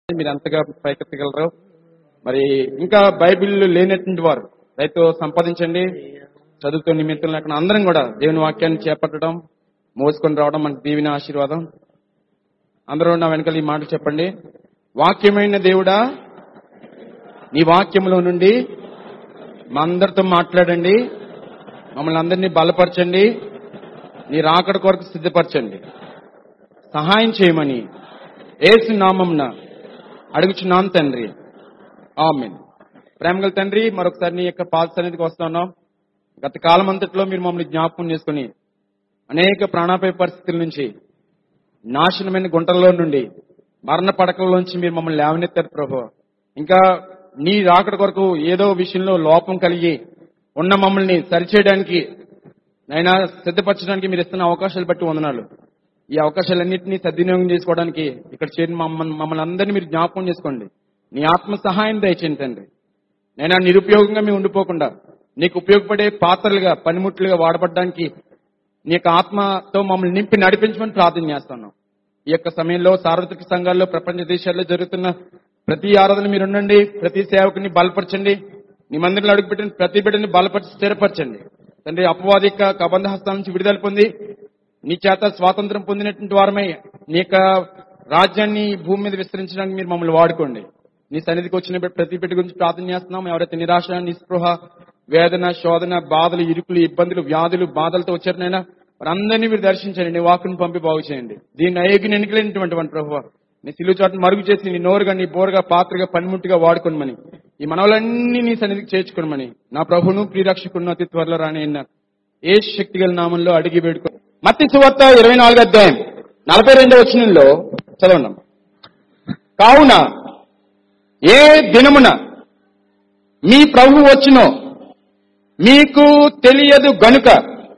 మీరు ఎంతగా పైకెత్తగలరు మరి ఇంకా బైబిల్ లేనటువంటి వారు రైతు సంపాదించండి చదువుతో నిమిత్తం లేకుండా అందరం కూడా దేవుని వాక్యాన్ని చేపట్టడం మోసుకొని రావడం మనకి దీవిన ఆశీర్వాదం అందరూ నా వెనకాల ఈ మాట చెప్పండి వాక్యమైన దేవుడా నీ వాక్యములో నుండి మా అందరితో మాట్లాడండి మమ్మల్ని అందరినీ బలపరచండి నీ రాకడ కొరకు సిద్ధపరచండి సహాయం చేయమని ఏసు నామంన అడుగుచున్నాను తండ్రి ఆమెన్ ప్రేమగల తండ్రి మరొకసారి నీ యొక్క పాద సన్నిధికి వస్తున్నాం గత కాలం అంతట్లో మీరు మమ్మల్ని జ్ఞాపకం చేసుకుని అనేక ప్రాణాపాయ పరిస్థితుల నుంచి నాశనమైన గుంటల్లో నుండి మరణ పడకల్లోంచి మీరు మమ్మల్ని లేవనెత్తారు ప్రభు ఇంకా నీ రాకడ కొరకు ఏదో విషయంలో లోపం కలిగి ఉన్న మమ్మల్ని సరిచేయడానికి నైనా సిద్ధపరచడానికి మీరు ఇస్తున్న అవకాశాలు బట్టి వందనాలు ఈ అవకాశాలన్నింటినీ సద్వినియోగం చేసుకోవడానికి ఇక్కడ చేరిన మమ్మల్ని మమ్మల్ని అందరినీ మీరు జ్ఞాపకం చేసుకోండి నీ ఆత్మ సహాయం దయచేయండి తండ్రి నైనా నిరుపయోగంగా మేము ఉండిపోకుండా నీకు ఉపయోగపడే పాత్రలుగా పనిముట్లుగా వాడబడడానికి నీ యొక్క ఆత్మతో మమ్మల్ని నింపి నడిపించమని ప్రార్థన చేస్తున్నాం ఈ యొక్క సమయంలో సార్వత్రిక సంఘాల్లో ప్రపంచ దేశాల్లో జరుగుతున్న ప్రతి ఆరాధన మీరు ఉండండి ప్రతి సేవకుని బలపరచండి నీ మందిరంలో అడుగుపెట్టిన ప్రతి బిడ్డని బలపరిచి స్థిరపరచండి తండ్రి అపవాదిక కబంధ హస్తాల నుంచి విడుదల పొంది నీ చేత స్వాతంత్రం పొందినటువంటి వారమై నీ యొక్క రాజ్యాన్ని ఈ భూమి మీద విస్తరించడానికి మీరు మమ్మల్ని వాడుకోండి నీ సన్నిధికి వచ్చిన ప్రతి బిడ్డ గురించి ప్రార్థన చేస్తున్నాం ఎవరైతే నిరాశ నిస్పృహ వేదన శోధన బాధలు ఇరుకులు ఇబ్బందులు వ్యాధులు బాధలతో వచ్చారనైనా వారందరినీ మీరు దర్శించండి నీ వాకుని పంపి బాగు చేయండి దీన్ని అయ్యగిన ఎన్నికలేనటువంటి వాడిని ప్రభు నీ సిలువ చాటును మరుగు చేసి నీ నోరుగా నీ బోరుగా పాత్రగా పనిముట్టుగా వాడుకోనమని ఈ మనవలన్నీ నీ సన్నిధికి చేర్చుకోనమని నా ప్రభును ప్రియరక్షకుడును అతి త్వరలో రాని ఏ శక్తి గల నామంలో అడిగి వేడుకో మత్తి సువార్త ఇరవై నాలుగు అధ్యాయం నలభై రెండవ వచనంలో చదవండి కావున ఏ దినమున మీ ప్రభు వచ్చినో మీకు తెలియదు గనుక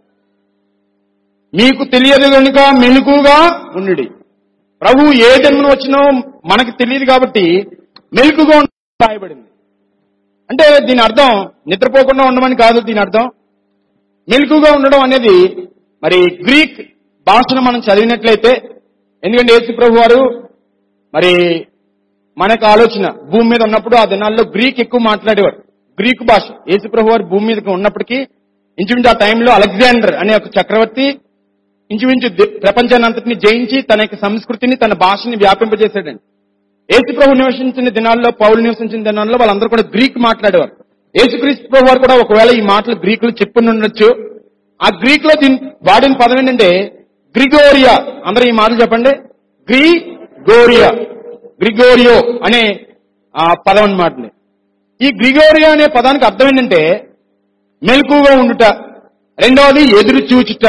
మీకు తెలియదు గనుక మెలుకుగా ఉండుడి ప్రభు ఏ జన్మను వచ్చినో మనకు తెలియదు కాబట్టి మెలుకుగా ఉండ రాయబడింది అంటే దీని అర్థం నిద్రపోకుండా ఉండమని కాదు దీని అర్థం మెలుకుగా ఉండడం అనేది మరి గ్రీక్ భాషను మనం చదివినట్లయితే ఎందుకంటే యేసు ప్రభు వారు మరి మనకు ఆలోచన భూమి మీద ఉన్నప్పుడు ఆ దినాల్లో గ్రీక్ ఎక్కువ మాట్లాడేవారు గ్రీక్ భాష యేసు ప్రభు వారు భూమి మీద ఉన్నప్పటికీ ఇంచుమించు ఆ టైంలో అలెగ్జాండర్ అనే ఒక చక్రవర్తి ఇంచుమించు ది- ప్రపంచాన్ని అంతటిని జయించి తన యొక్క సంస్కృతిని తన భాషని వ్యాపింపజేశాడండి యేసు ప్రభు నివసించిన దినాల్లో పౌలు నివసించిన దినాల్లో వాళ్ళందరూ కూడా గ్రీక్ మాట్లాడేవారు యేసుక్రీస్తు ప్రభు వారు కూడా ఒకవేళ ఈ మాటలు గ్రీకులు చెప్పుని ఉండొచ్చు ఆ గ్రీక్ లో దీని వాడిన పదం ఏంటంటే గ్రిగోరియా అందరూ ఈ మాటలు చెప్పండి గ్రిగోరియా గ్రిగోరియో అనే ఆ పదం అన్నమాట ఈ గ్రిగోరియా అనే పదానికి అర్థం ఏంటంటే మెలకుగా ఉండుట రెండవది ఎదురు చూచుట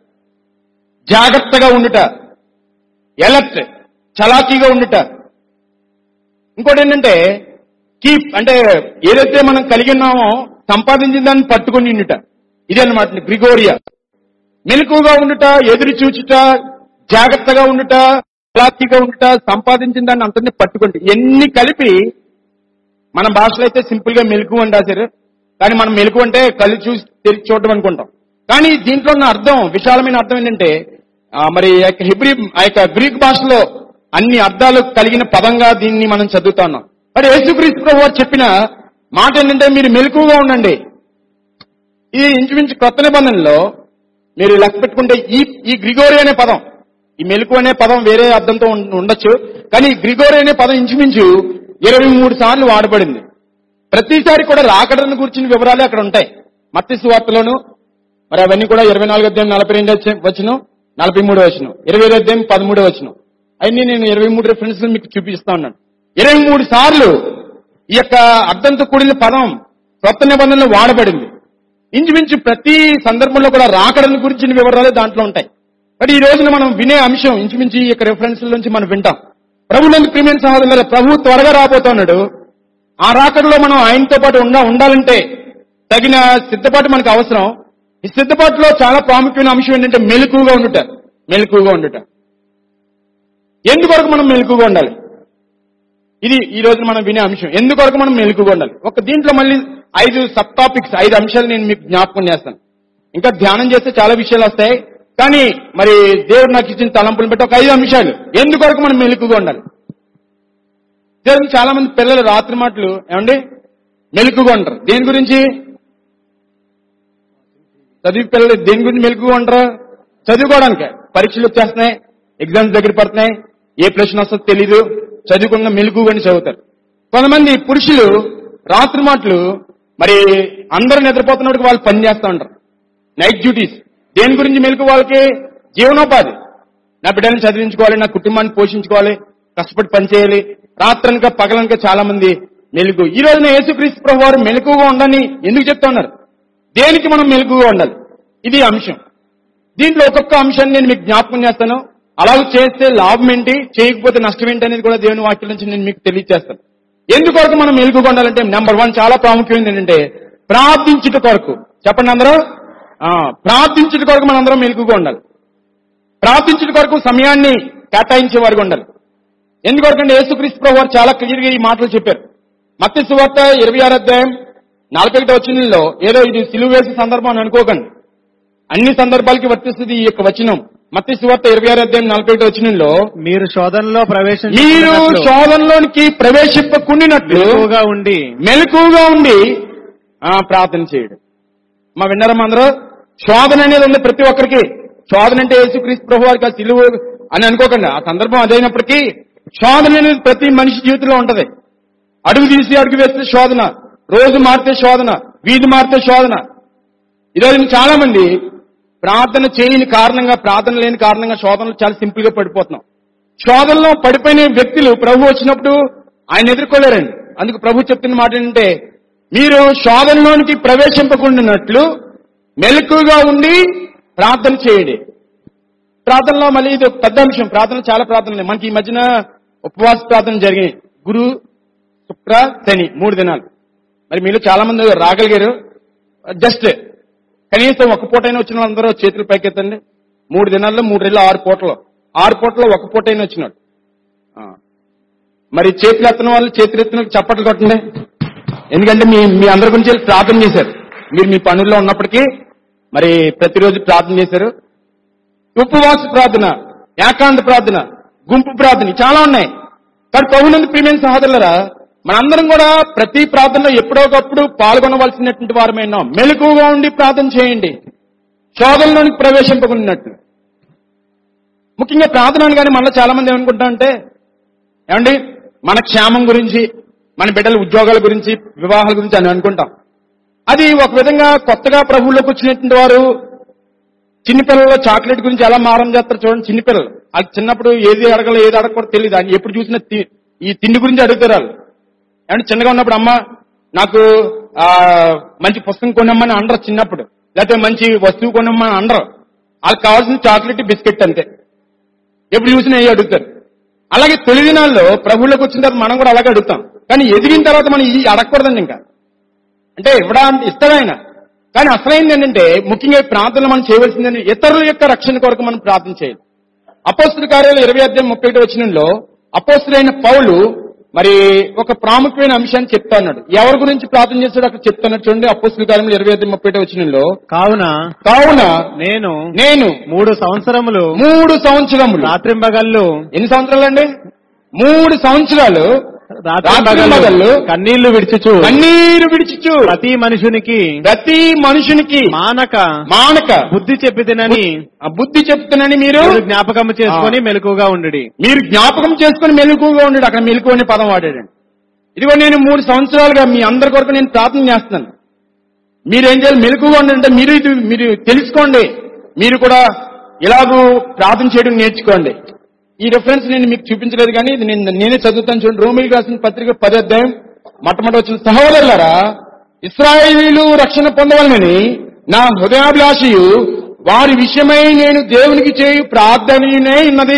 జాగ్రత్తగా ఉండుట ఎలర్ట్ చలాకీగా ఉండుట ఇంకోటి ఏంటంటే కీప్ అంటే ఏదైతే మనం కలిగి ఉన్నామో సంపాదించిన దాన్ని పట్టుకొని ఉండుట ఇది అనమాట గ్రిగోరియా మెలకుగా ఉండుట ఎదురు చూచుట జాగ్రత్తగా ఉండుట చలాకీగా ఉండుట సంపాదించిన దాన్ని అంతని పట్టుకుంటే ఎన్ని కలిపి మన భాషలో అయితే సింపుల్ గా మెలకు అని రాశారు కానీ మనం మెలకు అంటే కళ్ళు చూసి తెరిచి చూడడం అనుకుంటాం కానీ దీంట్లో ఉన్న అర్థం విశాలమైన అర్థం ఏంటంటే ఆ, మరి ఆ యొక్క హిబ్రీ ఆ యొక్క గ్రీక్ భాషలో అన్ని అర్థాలు కలిగిన పదంగా దీన్ని మనం చదువుతున్నాం మరి యేసుక్రీస్తు ప్రభు వారు చెప్పిన మాట ఏంటంటే మీరు మెలకుగా ఉండండి ఇది ఇంచుమించు కొత్త నిబంధనలో మీరు లెక్క పెట్టుకుంటే ఈ ఈ గ్రిగోరి అనే పదం ఈ మెలకు అనే పదం వేరే అర్థంతో ఉం- ఉండొచ్చు కానీ ఈ గ్రిగోరి అనే పదం ఇంచుమించు ఇరవై మూడు సార్లు వాడబడింది ప్రతిసారి కూడా రాకడను గురించిన వివరాలు అక్కడ ఉంటాయి మత్తి సువార్తలోను మరి అవన్నీ కూడా ఇరవై నాలుగు అధ్యాయం నలభై రెండు వచ్చిన నలభై మూడు వచ్చిన ఇరవై ఐదు అధ్యాయం పదమూడు వచ్చిన అవన్నీ నేను ఇరవై మూడు రిఫరెన్స్ మీకు చూపిస్తా ఉన్నాను ఇరవై మూడు సార్లు ఈ యొక్క అర్థంతో కూడిన పదం కొత్త నిబంధనలు వాడబడింది ఇంచుమించు ప్రతి సందర్భంలో కూడా రాకడను గురించిన వివరాలు దాంట్లో ఉంటాయి కానీ ఈ రోజున మనం వినే అంశం ఇంచుమించు ఈ యొక్క రెఫరెన్స్ నుంచి మనం వింటాం ప్రభు నందు ప్రియమైన సహోదరుల ప్రభు త్వరగా రాబోతున్నాడు ఆ రాకడలో మనం ఆయనతో పాటు ఉండ ఉండాలంటే తగిన సిద్ధపాటు మనకు అవసరం ఈ సిద్ధపాటులో చాలా ప్రాముఖ్యమైన అంశం ఏంటంటే మెలకుగా ఉండుట మెలకుగా ఉండుట ఎందుకొరకు మనం మెలకుగా ఉండాలి ఇది ఈ రోజు మనం వినే అంశం ఎందుకొరకు మనం మెలకుగా ఉండాలి ఒక దీంట్లో మళ్ళీ ఐదు సబ్ టాపిక్స్ ఐదు అంశాలు నేను మీకు జ్ఞాపకం చేస్తాను ఇంకా ధ్యానం చేస్తే చాలా విషయాలు వస్తాయి కానీ మరి దేవుడు నాకు ఇచ్చిన తలంపులను బట్టి ఒక ఐదు అంశాలు ఎందుకొరకు మనం మెలకుగా ఉండాలి దేవుని చాలా మంది పిల్లలు రాత్రి మాటలు ఏమండి మెలుకుగా ఉంటారు దేని గురించి చదివి పిల్లలు దేని గురించి మెలుకుగా ఉంటారు చదువుకోవడానికి పరీక్షలు వచ్చేస్తున్నాయి ఎగ్జామ్స్ దగ్గర పడుతున్నాయి ఏ ప్రశ్న వస్తుందో తెలీదు చదువుకున్న మెలుకుగా అని చదువుతారు కొంతమంది పురుషులు రాత్రి మాటలు మరి అందరూ నిద్రపోతున్నప్పుడు వాళ్ళు పని చేస్తూ ఉంటారు నైట్ డ్యూటీస్ దేని గురించి మెలకు వాళ్ళకి జీవనోపాధి నా బిడ్డలను చదివించుకోవాలి నా కుటుంబాన్ని పోషించుకోవాలి కష్టపడి పనిచేయాలి రాత్రనక పగలనక చాలా మంది మెలుగు ఈ రోజున యేసుక్రీస్తు ప్రభు వారు మెలకుగా ఉండని ఎందుకు చెప్తా ఉన్నారు దేనికి మనం మెలకుగా ఉండాలి ఇది అంశం దీంట్లో ఒక్కొక్క అంశాన్ని నేను మీకు జ్ఞాపకం చేస్తాను అలాగ చేస్తే లాభం ఏంటి చేయకపోతే నష్టం ఏంటి అనేది కూడా దేవుని వాక్యం నుంచి నేను మీకు తెలియజేస్తాను ఎందుకొరకు మనం మెలుగుగా ఉండాలంటే నెంబర్ వన్ చాలా ప్రాముఖ్యమైనది ఏంటంటే ప్రార్థించుట కొరకు చెప్పండి అందరూ ఆ, ప్రార్థించుట కొరకు మనం అందరం మెలుగుగా ఉండాలి ప్రార్థించుట కొరకు సమయాన్ని కేటాయించే వారికి ఉండాలి ఎందుకొరకంటే యేసుక్రీస్తు ప్రభు వారు చాలా క్లియర్ గా ఈ మాటలు చెప్పారు మత్తి సువార్త ఇరవై ఆరు అధ్యాయం నలభై ఒకటి వచ్చినలో ఏదో ఇది సిలువ వేసే సందర్భం అని అనుకోకండి అన్ని సందర్భాలకి వర్తిస్తుంది ఈ యొక్క వచనం మత్తి సువార్త ఇరవై ఆరు అధ్యాయం నలభై ఒకటి వచ్చినలో మీరు శోధనలో మీరు ప్రవేశించినట్లు శోధనలోనికి ప్రవేశింపకుండినట్లు మెలకువగా ఉండి మెలకుగా ఉండి ఆ, ప్రార్థన చేయడం మా విన్నారమ్మా అందరూ శోధన అనేది ఉంది ప్రతి ఒక్కరికి శోధన అంటే యేసుక్రీస్తు ప్రభు వారికి ఆ సిలువ అని అనుకోకండి ఆ సందర్భం అదైనప్పటికీ శోధన అనేది ప్రతి మనిషి జీవితంలో ఉంటది అడుగు తీసి అడుగు వేస్తే శోధన రోజు మారితే శోధన వీధి మారితే శోధన ఈరోజు చాలా మంది ప్రార్థన చేయని కారణంగా ప్రార్థన లేని కారణంగా శోధనలు చాలా సింపుల్ గా పడిపోతున్నాం శోధనలో పడిపోయిన వ్యక్తులు ప్రభు వచ్చినప్పుడు ఆయన ఎదుర్కోలేరండి అందుకు ప్రభు చెప్తున్న మాట ఏంటంటే మీరు శోధనలోనికి ప్రవేశింపకుండానట్లు మెలకుగా ఉండి ప్రార్థన చేయండి ప్రార్థనలో మళ్ళీ ఇది ఒక పెద్ద అంశం ప్రార్థన చాలా ప్రార్థనలు ఉన్నాయి. మనకి ఈ మధ్యన ఉపవాస ప్రార్థన జరిగినాయి గురు శుక్ర శని మూడు దినాలు మరి మీలో చాలా మంది రాగలిగారు జస్ట్ కనీసం ఒక పూటైనా వచ్చిన వాళ్ళందరూ చేతులు పైకెత్తండి మూడు దినాల్లో మూడు రెళ్ళు ఆరు పూటలు ఆరు పూటలో ఒక పూటైనా వచ్చినాడు ఆ. మరి చేతులు ఎత్తన వాళ్ళు చేతులు ఎత్తిన చప్పట్లు కొట్టండి ఎందుకంటే మీ మీ అందరి గురించి వెళ్ళి ప్రార్థన చేశారు మీరు మీ పనుల్లో ఉన్నప్పటికీ మరి ప్రతిరోజు ప్రార్థన చేశారు ఉపవాస ప్రార్థన ఏకాంత ప్రార్థన గుంపు ప్రార్థన ఇవి చాలా ఉన్నాయి కానీ పౌనంది ప్రియమైన సహోదరులరా మనందరం కూడా ప్రతి ప్రార్థనలో ఎప్పుడో ఒకప్పుడు పాల్గొనవలసినటువంటి వారమైనా మెలకుగా ఉండి ప్రార్థన చేయండి శోధనలోనికి ప్రవేశింపకున్నట్టు ముఖ్యంగా ప్రార్థన అనగానే మనలో చాలా మంది ఏమనుకుంటా అంటే ఏమండి మన క్షేమం గురించి మన బిడ్డల ఉద్యోగాల గురించి వివాహాల గురించి అని అనుకుంటాం అది ఒక విధంగా కొత్తగా ప్రభువులోకి వచ్చినటువంటి వారు చిన్నపిల్లలు చాక్లెట్ గురించి ఎలా మారం చేస్తారు చూడండి చిన్నపిల్లలు అది చిన్నప్పుడు ఏది అడగలో ఏది అడగకూడదు తెలియదు అని ఎప్పుడు చూసినా తి- ఈ తిండి గురించి అడుగుతారు వాళ్ళు ఏమంటే చిన్నగా ఉన్నప్పుడు అమ్మ నాకు ఆ మంచి పుస్తకం కొనమ్మని అనరు చిన్నప్పుడు లేకపోతే మంచి వస్తువు కొనమ్మని అనరు వాళ్ళకి కావాల్సిన చాక్లెట్ బిస్కెట్ అంతే ఎప్పుడు చూసినా ఏ అడుగుతారు అలాగే తొలి దినాల్లో ప్రభువులోకి వచ్చిన తర్వాత మనం కూడా అలాగే అడుగుతాం కానీ ఎదిగిన తర్వాత మనం ఇది అడగకూడదండి ఇంకా అంటే ఇవ్వడానికి ఇస్తాడాయన కానీ అసలైంది ఏంటంటే ముఖ్యంగా ఈ ప్రార్థనలు మనం చేయవలసిందని ఇతరుల యొక్క రక్షణ కొరకు మనం ప్రార్థన చేయాలి అపోస్తుల కార్యాలు ఇరవై అధ్యాయం ముప్పై ఒకటి వచ్చినంలో అపోస్తులైన పౌలు మరి ఒక ప్రాముఖ్యమైన అంశాన్ని చెప్తా ఉన్నాడు ఎవరి గురించి ప్రార్థన చేస్తాడు అక్కడ చెప్తున్నాడు చూడండి అపోస్తుల కార్యంలో ఇరవై అధ్యాయం ముప్పై ఒకటి వచ్చినంలో కావున కావున నేను నేను మూడు సంవత్సరములు మూడు సంవత్సరములు రాత్రింబగళ్ళు ఎన్ని సంవత్సరాలు అండి మూడు సంవత్సరాలు రాత్రింబగళ్ళు రాత్రింబగళ్ళు కన్నీళ్లు విడిచుచు కన్నీరు విడిచిచు ప్రతి మనుషునికి ప్రతి మనుషునికి మానక మానక బుద్ధి చెప్పి తినని ఆ బుద్ధి చెప్తున్నానని మీరు మీరు జ్ఞాపకం చేసుకొని మెలకుగా ఉండుడి మీరు జ్ఞాపకం చేసుకుని మెలకుగా ఉండండి అక్కడ మెలకు అనే పదం వాడాడండి ఇదిగో నేను మూడు సంవత్సరాలుగా మీ అందరి కొరకు నేను ప్రార్థన చేస్తున్నాను మీరేం చేయాలి మెలకుగా ఉండండి మీరు ఇది మీరు తెలుసుకోండి మీరు కూడా ఇలాగూ ప్రార్థన చేయడం నేర్చుకోండి ఈ రెఫరెన్స్ నేను మీకు చూపించలేదు కానీ ఇది నేను నేనే చదువుతాను చూడండి రోమిల్ రాసిన పత్రిక పది అధ్యాయం మొట్టమొదటి వచ్చిన సహోదరులారా ఇస్రాయేలీలు రక్షణ పొందవాలని నా హృదయాభిలాషయు వారి విషయమై నేను దేవునికి చేయు ప్రార్థననే ఉన్నది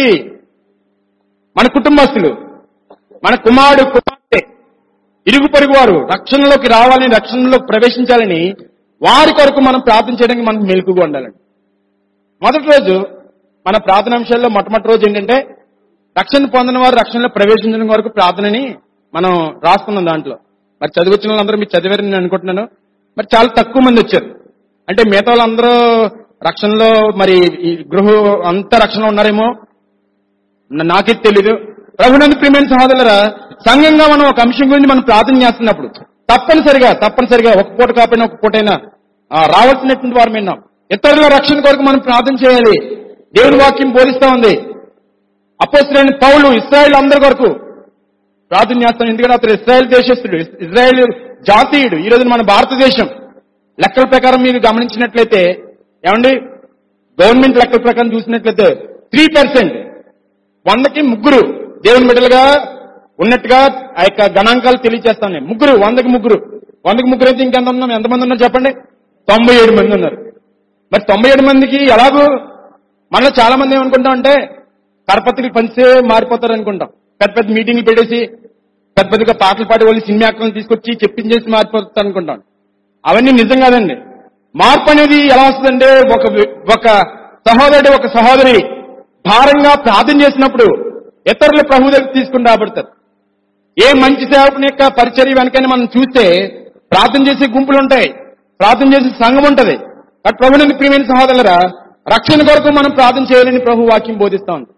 మన కుటుంబస్తులు మన కుమారుడు కుమార్తె ఇరుగు పొరుగు వారు రక్షణలోకి రావాలని రక్షణలోకి ప్రవేశించాలని వారి కొరకు మనం ప్రార్థన చేయడానికి మనం మెలకుగా ఉండాలండి మొదటి రోజు మన ప్రార్థనాంశాల్లో మొట్టమొదటి రోజు ఏంటంటే రక్షణ పొందిన వారు రక్షణలో ప్రవేశించడం వరకు ప్రార్థనని మనం రాసుకున్నాం దాంట్లో మరి చదివించిన వాళ్ళందరూ మీరు చదివారని నేను అనుకుంటున్నాను మరి చాలా తక్కువ మంది వచ్చారు అంటే మిగతా వాళ్ళందరూ రక్షణలో మరి ఈ గృహ అంతా రక్షణలో ఉన్నారేమో నా- నాకే తెలీదు ప్రభునందు ప్రియమైన సహోదరులరా సంఘంగా మనం ఒక అంశం గురించి మనం ప్రార్థన చేస్తున్నప్పుడు తప్పనిసరిగా తప్పనిసరిగా ఒక పూట కాకపోయినా ఒక పూటైనా ఆ, రావాల్సినటువంటి వారు విన్నాం ఇతరుల రక్షణ కొరకు మనం ప్రార్థన చేయాలి దేవుని వాక్యం బోధిస్తా ఉంది అపోస్తులైన పౌలు ఇస్రాయేల్ అందరి కొరకు ప్రార్థన చేస్తాను ఎందుకంటే అతను ఇస్రాయేల్ దేశస్తుడు ఇస్- ఇజ్రాయేల్ జాతీయుడు ఈ రోజు మన భారతదేశం లెక్కల ప్రకారం మీరు గమనించినట్లయితే ఏమండి గవర్నమెంట్ లెక్కల ప్రకారం చూసినట్లయితే త్రీ పర్సెంట్ వందకి ముగ్గురు దేవుని బిడ్డలుగా ఉన్నట్టుగా ఆ యొక్క గణాంకాలు తెలియజేస్తాను నేను ముగ్గురు వందకి ముగ్గురు వందకి ముగ్గురు అయితే ఇంకెంత ఉన్నాం ఎంతమంది ఉన్నారు చెప్పండి తొంభై ఏడు మంది ఉన్నారు మరి తొంభై ఏడు మందికి ఎలాగూ మనలో చాలా మంది ఏమనుకుంటాం అంటే కరపత్రికలు పంచే మారిపోతారు అనుకుంటాం పెద్ద పెద్ద మీటింగ్లు పెట్టేసి పెద్ద పెద్దగా పాటలు పాడే వాళ్ళు సినిమా యాక్టర్లను తీసుకొచ్చి చెప్పించేసి మారిపోతారు అనుకుంటాం అవన్నీ నిజం కాదండి మార్పు అనేది ఎలా వస్తుందంటే ఒక వి- ఒక సహోదరుడు ఒక సహోదరి భారంగా ప్రార్థన చేసినప్పుడు ఇతరుల ప్రభు దగ్గర తీసుకుని రాబడతారు ఏ మంచి సేవకుని యొక్క పరిచర్య వెనకని మనం చూస్తే ప్రార్థన చేసే గుంపులు ఉంటాయి ప్రార్థన చేసే సంఘం ఉంటది అటు ప్రభుని ప్రియమైన సహోదరులరా రక్షణ కొరకు మనం ప్రార్థన చేయాలని ప్రభు వాక్యం బోధిస్తా ఉంది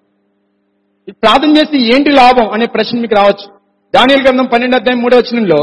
ఈ ప్రార్థన చేస్తే ఏంటి లాభం అనే ప్రశ్న మీకు రావచ్చు దానియల్ గ్రంథం పన్నెండు అధ్యాయం మూడో వచనంలో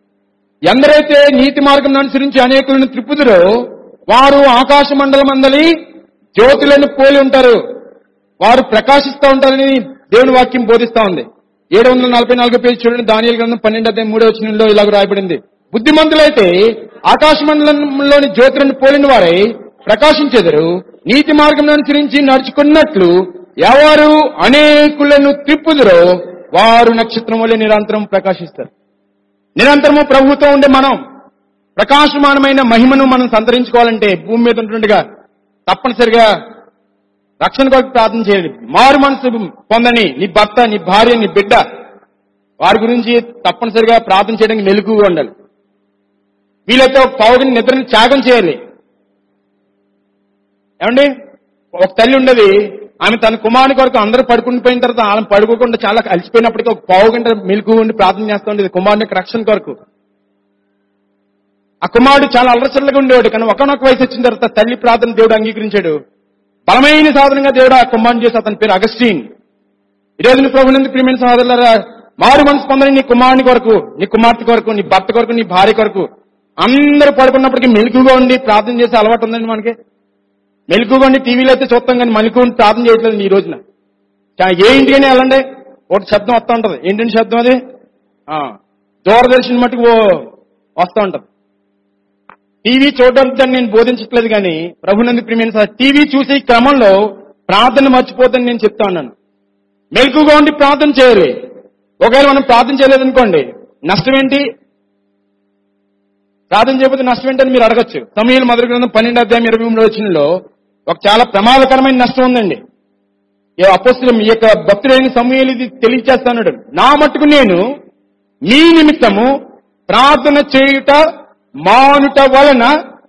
ఎందరైతే నీతి మార్గం అనుసరించి అనేకులను త్రిప్పుదురో వారు ఆకాశ మండలం అందలి జ్యోతులను పోలి ఉంటారు వారు ప్రకాశిస్తూ ఉంటారని దేవుని వాక్యం బోధిస్తా ఉంది ఏడు వందల నలభై నాలుగో పేజీ చూడండి దానియల్ గ్రంథం పన్నెండు అధ్యాయం మూడో వచనంలో ఇలాగ రాయబడింది బుద్ధిమంతులైతే ఆకాశ మండలంలోని జ్యోతులను పోలిన వారై ప్రకాశించెదరు నీతి మార్గం అనుసరించి నడుచుకున్నట్లు ఎవరు అనేకులను త్రిప్పుదురో వారు నక్షత్రం వల్ల నిరంతరం ప్రకాశిస్తారు నిరంతరము ప్రభుత్వం ఉండే మనం ప్రకాశమానమైన మహిమను మనం సంతరించుకోవాలంటే భూమి మీద ఉంటుండగా తప్పనిసరిగా రక్షణ కొరకు ప్రార్థన చేయాలి మారు మనసు పొందని నీ భర్త నీ భార్య నీ బిడ్డ వారి గురించి తప్పనిసరిగా ప్రార్థన చేయడానికి మెలకుగా ఉండాలి వీలైతే ఒక పావుగని నిద్రని త్యాగం చేయాలి ఏమండి ఒక తల్లి ఉండేది ఆమె తన కుమారుని కొరకు అందరూ పడుకుని పోయిన తర్వాత ఆమె పడుకోకుండా చాలా అలసిపోయినప్పటికీ ఒక పావు గంట మెలకు ఉండి ప్రార్థన చేస్తూ ఉండేది కుమారుని యొక్క రక్షణ కొరకు ఆ కుమారుడు చాలా అలరచల్లగా ఉండేవాడు కానీ ఒకనొక వయసు వచ్చిన తర్వాత తల్లి ప్రార్థన దేవుడు అంగీకరించాడు బలమైన సాధనంగా దేవుడు ఆ కుమారుని చేసి అతని పేరు అగస్టీన్ ఈ రోజు నీ ప్రభునందు ప్రియమైన సహోదరులారా మారు మనసు పొందని నీ కుమారుని కొరకు నీ కుమార్తె కొరకు నీ భర్త కొరకు నీ భార్య కొరకు అందరూ పడుకున్నప్పటికీ మెలకుగా ఉండి ప్రార్థన చేసే అలవాటు ఉందండి మనకి మెలకుగా ఉండి టీవీలో అయితే చూస్తాం కానీ మెలకు ఉండి ప్రార్థన చేయట్లేదు ఈ రోజున చా- ఏ ఇంటికైనా వెళ్ళండి ఒకటి శబ్దం వస్తూ ఉంటది ఏంటంటే శబ్దం అది ఆ, దూరదర్శన్ మట్టుకు ఓ- వస్తూ ఉంటది టీవీ చూడడానికి దాన్ని నేను బోధించట్లేదు కానీ ప్రభునందు ప్రియమైన సార్ టీవీ చూసే క్రమంలో ప్రార్థన మర్చిపోతుందని నేను చెప్తా ఉన్నాను మెలకుగా ఉండి ప్రార్థన చేయాలి ఒకవేళ మనం ప్రార్థన చేయలేదనుకోండి నష్టం ఏంటి ప్రార్థన చేయకపోతే నష్టం ఏంటని మీరు అడగచ్చు సమయంలో మొదటి గ్రంథం పన్నెండు అధ్యాయం ఇరవై మూడు వచ్చినలో ఒక చాలా ప్రమాదకరమైన నష్టం ఉందండి ఈ అపోస్తులం ఈ యొక్క భక్తుడైన సమయాలు ఇది తెలియచేస్తాడు నా మట్టుకు నేను మీ నిమిత్తము ప్రార్థన చేయుట మానుట వలన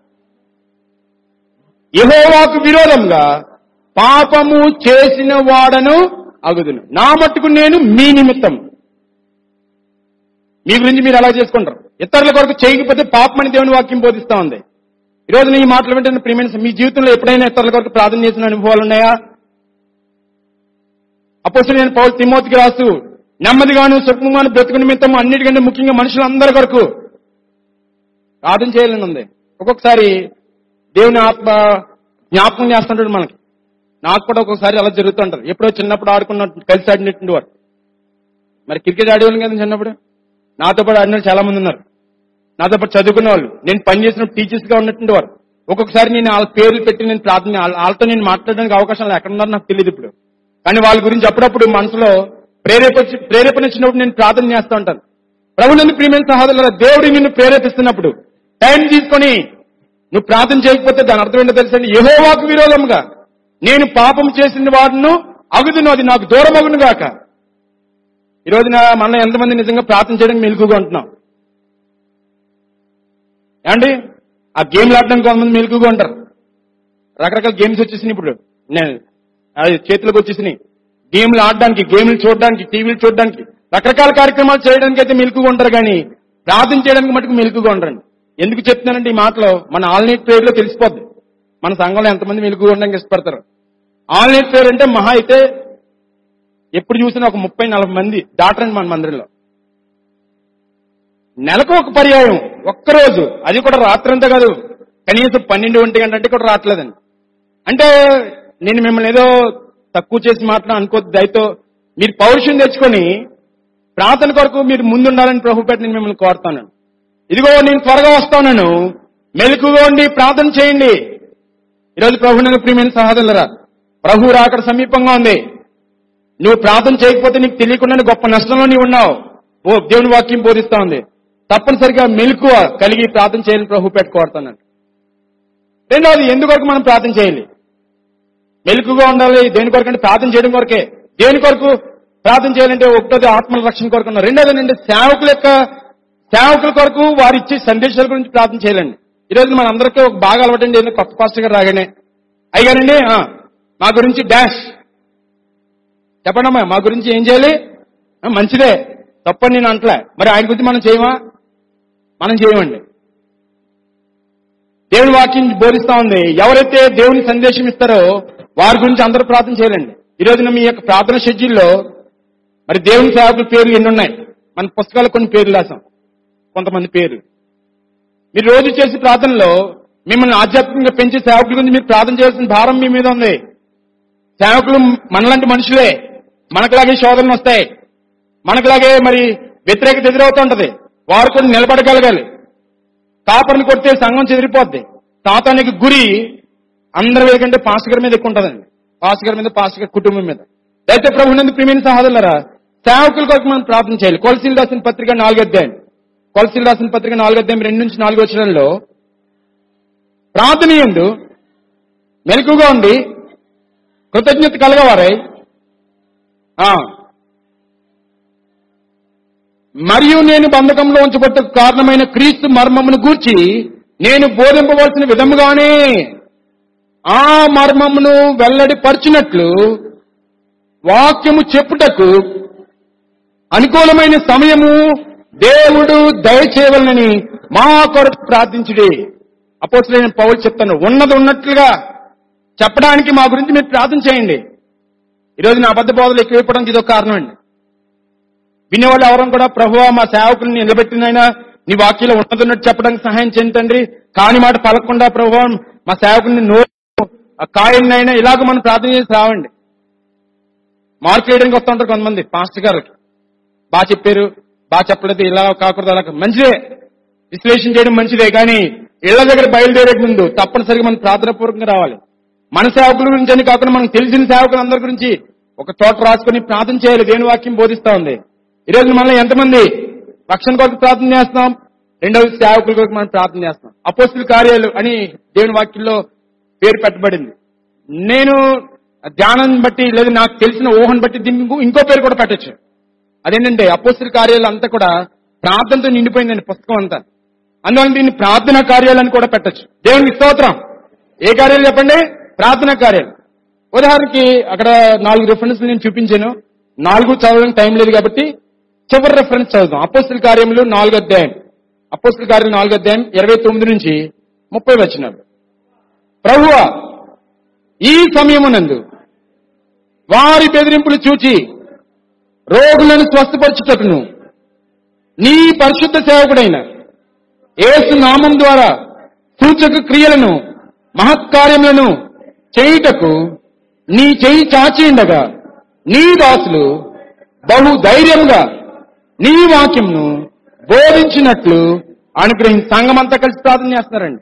యెహోవాకు విరోధంగా పాపము చేసిన వాడను అగుదును నా మట్టుకు నేను మీ నిమిత్తం మీ గురించి మీరు అలా చేసుకుంటారు ఇతరుల కొరకు చేయకపోతే పాపం అని దేవుని వాక్యం బోధిస్తా ఉంది ఈ రోజు నీ మాటలు వింటున్న ప్రియమైన మీ జీవితంలో ఎప్పుడైనా ఇతరుల కొరకు ప్రార్థన చేసిన అనుభవాలు ఉన్నాయా అప్పుడు నేను పౌరు తిమోతికి రాస్తూ నెమ్మదిగాను సుఖముగాను బ్రతుకు నిమిత్తం అన్నిటికంటే ముఖ్యంగా మనుషులందరి కొరకు ప్రార్థన చేయాలని ఉంది ఒక్కొక్కసారి దేవుని ఆత్మ జ్ఞాపకం చేస్తుంటాడు మనకి నాకు కూడా ఒక్కొక్కసారి అలా జరుగుతుంటది ఎప్పుడో చిన్నప్పుడు ఆడుకున్న కలిసి ఆడినటువంటి వారు మరి క్రికెట్ ఆడేవాళ్ళం కదా చిన్నప్పుడు నాతో పాటు ఆడిన వాళ్ళు చాలా మంది ఉన్నారు నాతో పాటు చదువుకున్న వాళ్ళు నేను పనిచేసిన టీచర్స్ గా ఉన్నటువంటి వారు ఒక్కొక్కసారి నేను వాళ్ళ పేర్లు పెట్టి నేను ప్రార్థన వాళ్ళ- వాళ్ళతో నేను మాట్లాడడానికి అవకాశం లేదు. ఎక్కడ ఉన్నారో నాకు తెలియదు ఇప్పుడు కానీ వాళ్ళ గురించి అప్పుడప్పుడు మనసులో ప్రేరేప ప్రేరేపణ ఇచ్చినప్పుడు నేను ప్రార్థన చేస్తూ ఉంటాను ప్రభు నన్ను ప్రియమైన సహోదరుల దేవుడు నిన్ను ప్రేరేపిస్తున్నప్పుడు టైం తీసుకొని నువ్వు ప్రార్థన చేయకపోతే దాని అర్థం ఏంటో తెలుసండి యెహోవాకు విరోధముగా నేను పాపం చేసిన వాడును అగుదును అది నాకు దూరం అగును గాక ఈ రోజున మనం ఎంతమంది నిజంగా ప్రార్థన చేయడానికి మెలుగుగా ఉంటున్నాం ఏమండి ఆ గేమ్లు ఆడడానికి కొంతమంది మెలుగుగా ఉంటారు రకరకాల గేమ్స్ వచ్చేసినాయి ఇప్పుడు నేను అది చేతులకు వచ్చేసినాయి గేమ్లు ఆడడానికి గేమ్లు చూడడానికి టీవీలు చూడడానికి రకరకాల కార్యక్రమాలు చేయడానికి అయితే మెలుకుగా ఉంటారు కానీ ప్రార్థన చేయడానికి మటుకు మెలుకుగా ఉండరండి ఎందుకు చెప్తున్నానంటే ఈ మాటలో మన ఆల్నైట్ ప్రేయర్ లో తెలిసిపోద్ది మన సంఘంలో ఎంతమంది మెలుగుగా ఉండడానికి ఇష్టపడతారు ఆల్నైట్ ప్రేయర్ అంటే మహా అయితే ఎప్పుడు చూసినా ఒక ముప్పై నలభై మంది దాటరండి మన మందిరంలో నెలకు ఒక పర్యాయం ఒక్కరోజు అది కూడా రాత్రంతా కాదు కనీసం పన్నెండు ఒంటి గంట అంటే కూడా రావట్లేదండి అంటే నేను మిమ్మల్ని ఏదో తక్కువ చేసి మాట్లాడ అనుకోద్దు దయతో మీరు పౌరుషం తెచ్చుకొని ప్రార్థన కొరకు మీరు ముందుండాలని ప్రభుపేట నేను మిమ్మల్ని కోరుతాను ఇదిగో నేను త్వరగా వస్తాను మెలకుగా ఉండి ప్రార్థన చేయండి ఈరోజు ప్రభు నన్ను ప్రియమైన సహోదరులరా ప్రభు రాకడ సమీపంగా ఉంది నువ్వు ప్రార్థన చేయకపోతే నీకు తెలియకుండా గొప్ప నష్టంలో నీవు ఉన్నావు ఓ దేవుని వాక్యం బోధిస్తా ఉంది తప్పనిసరిగా మెలకువ కలిగి ప్రార్థన చేయాలని ప్రభు పెట్టుకోడుతున్నాను రెండవది ఎందుకొరకు మనం ప్రార్థన చేయాలి మెలకుగా ఉండాలి దేని కొరకు అంటే ప్రార్థన చేయడం కొరకే దేని కొరకు ప్రార్థన చేయాలంటే ఒకటోది ఆత్మల రక్షణ కొరకు ఉన్నారు రెండోది ఏంటంటే సేవకుల యొక్క సేవకుల కొరకు వారు ఇచ్చే సందేశాల గురించి ప్రార్థన చేయాలండి ఈరోజు మన అందరికీ ఒక బాగా అలవాటండి ఏదో కొత్త పాస్టర్ గారు రాగానే అయ్యారండి ఆ, మా గురించి డాష్ చెప్పండమ్మా మా గురించి ఏం చేయాలి ఆ, మంచిదే తప్పని నేను అంటలే మరి ఆయన గురించి మనం చేయమా మనం చేయమండి దేవుని వాక్యం బోధిస్తా ఉంది ఎవరైతే దేవుని సందేశం ఇస్తారో వారి గురించి అందరూ ప్రార్థన చేయాలండి ఈ రోజున మీ యొక్క ప్రార్థన షెడ్యూల్లో మరి దేవుని సేవకుల పేర్లు ఎన్ని ఉన్నాయి మన పుస్తకాలు కొన్ని పేర్లు రాసాం కొంతమంది పేర్లు మీరు రోజు చేసే ప్రార్థనలో మిమ్మల్ని ఆధ్యాత్మికంగా పెంచే సేవకుల గురించి మీరు ప్రార్థన చేయాల్సిన భారం మీ మీద ఉంది సేవకులు మనలాంటి మనుషులే మనకులాగే శోధనలు వస్తాయి మనకులాగే మరి వ్యతిరేకత ఎదురవుతూ ఉంటది వారు కూడా నిలబడగలగాలి కాపర్ని కొడితే సంఘం చెదిరిపోద్ది తాతానికి గురి అందరి మీద కంటే పాస్టర్ మీద ఎక్కువ ఉంటుందండి పాస్టర్ గారి మీద పాస్టర్ గారి కుటుంబం మీద అయితే ప్రభు నందు ప్రియమైన సహోదరులరా సేవకుల కొరకు మనం ప్రార్థన చేయాలి కొలసీలు రాసిన పత్రిక నాలుగు అధ్యాయం కొలసీలు రాసిన పత్రిక నాలుగు అధ్యాయం రెండు నుంచి నాలుగు వచ్చినంలో ప్రార్థన ఎందు మెలకుగా ఉండి కృతజ్ఞత కలగవారై ఆ, మరియు నేను బంధకంలో ఉంచబట్ట కారణమైన క్రీస్తు మర్మమును గూర్చి నేను బోధింపవలసిన విధముగానే ఆ మర్మమును వెల్లడిపరిచినట్లు వాక్యము చెప్పుటకు అనుకూలమైన సమయము దేవుడు దయచేయవలనని మా కొరకు ప్రార్థించుడి అపోసలైన పౌలు చెప్తాను ఉన్నది ఉన్నట్లుగా చెప్పడానికి మా గురించి మీరు ప్రార్థన చేయండి ఈరోజు నా అబద్ధ బోధలు ఎక్కువైపోవడానికి ఇదొక కారణం అండి వినేవాళ్ళు ఎవరం కూడా ప్రభువా మా సేవకుల్ని నిలబెట్టినైనా నీ వాక్యంలో ఉన్నదన్నట్టు చెప్పడానికి సహాయం చేయండి తండ్రి కాని మాట పలకుండా ప్రభువా మా సేవకుల్ని నోరు కాయన్నైనా ఇలాగ మనం ప్రార్థన చేసి రావండి మార్క్ వేయడానికి వస్తూ ఉంటారు కొంతమంది పాస్టర్ గారికి బాగా చెప్పారు బాగా చెప్పలేదు ఇలా కాకూడదు అలా కాకూడదు. మంచిదే విశ్లేషణ చేయడం మంచిదే కానీ ఇళ్ల దగ్గర బయలుదేరే ముందు తప్పనిసరిగా మనం ప్రార్థనాపూర్వకంగా రావాలి మన సేవకుల గురించి అని కాకుండా మనకు తెలిసిన సేవకులు అందరి గురించి ఒక చోట రాసుకొని ప్రార్థన చేయాలి దేని వాక్యం బోధిస్తా ఉంది ఈ రోజు మనలో ఎంతమంది రక్షణ కొరకు ప్రార్థన చేస్తాం రెండవ సేవకుల కొరకు మనం ప్రార్థన చేస్తాం అపోస్తుల కార్యాలు అని దేవుని వాక్యంలో పేరు పెట్టబడింది నేను ధ్యానాన్ని బట్టి లేదా నాకు తెలిసిన ఊహను బట్టి దీనికి ఇంకో- ఇంకో పేరు కూడా పెట్టచ్చు అదేంటంటే అపోస్తుల కార్యాలు అంతా కూడా ప్రార్థనతో నిండిపోయిందండి పుస్తకం అంతా అందువల్ల దీన్ని ప్రార్థనా కార్యాలు అని కూడా పెట్టచ్చు దేవునికి స్తోత్రం ఏ కార్యాలు చెప్పండి ప్రార్థనా కార్యాలు ఉదాహరణకి అక్కడ నాలుగు రిఫరెన్స్ నేను చూపించాను నాలుగు చదవడానికి టైం లేదు కాబట్టి చివరి రెఫరెన్స్ చదువుదాం అపోస్తుల కార్యములు నాలుగు అధ్యాయం అపోస్తుల కార్యం నాలుగు అధ్యాయం ఇరవై తొమ్మిది నుంచి ముప్పై వచ్చినారు ప్రభువా ఈ సమయమునందు వారి బెదిరింపులు చూచి రోగులను స్వస్థపరచుటకును నీ పరిశుద్ధ సేవకుడైన యేసు నామం ద్వారా సూచక క్రియలను మహత్కార్యములను చేయుటకు నీ చేయి చాచి ఉండగా నీ దాసులు బహు ధైర్యంగా నీ వాక్యంను బోధించినట్లు అనుగ్రహి సంఘమంతా కలిసి ప్రార్థన చేస్తున్నారండి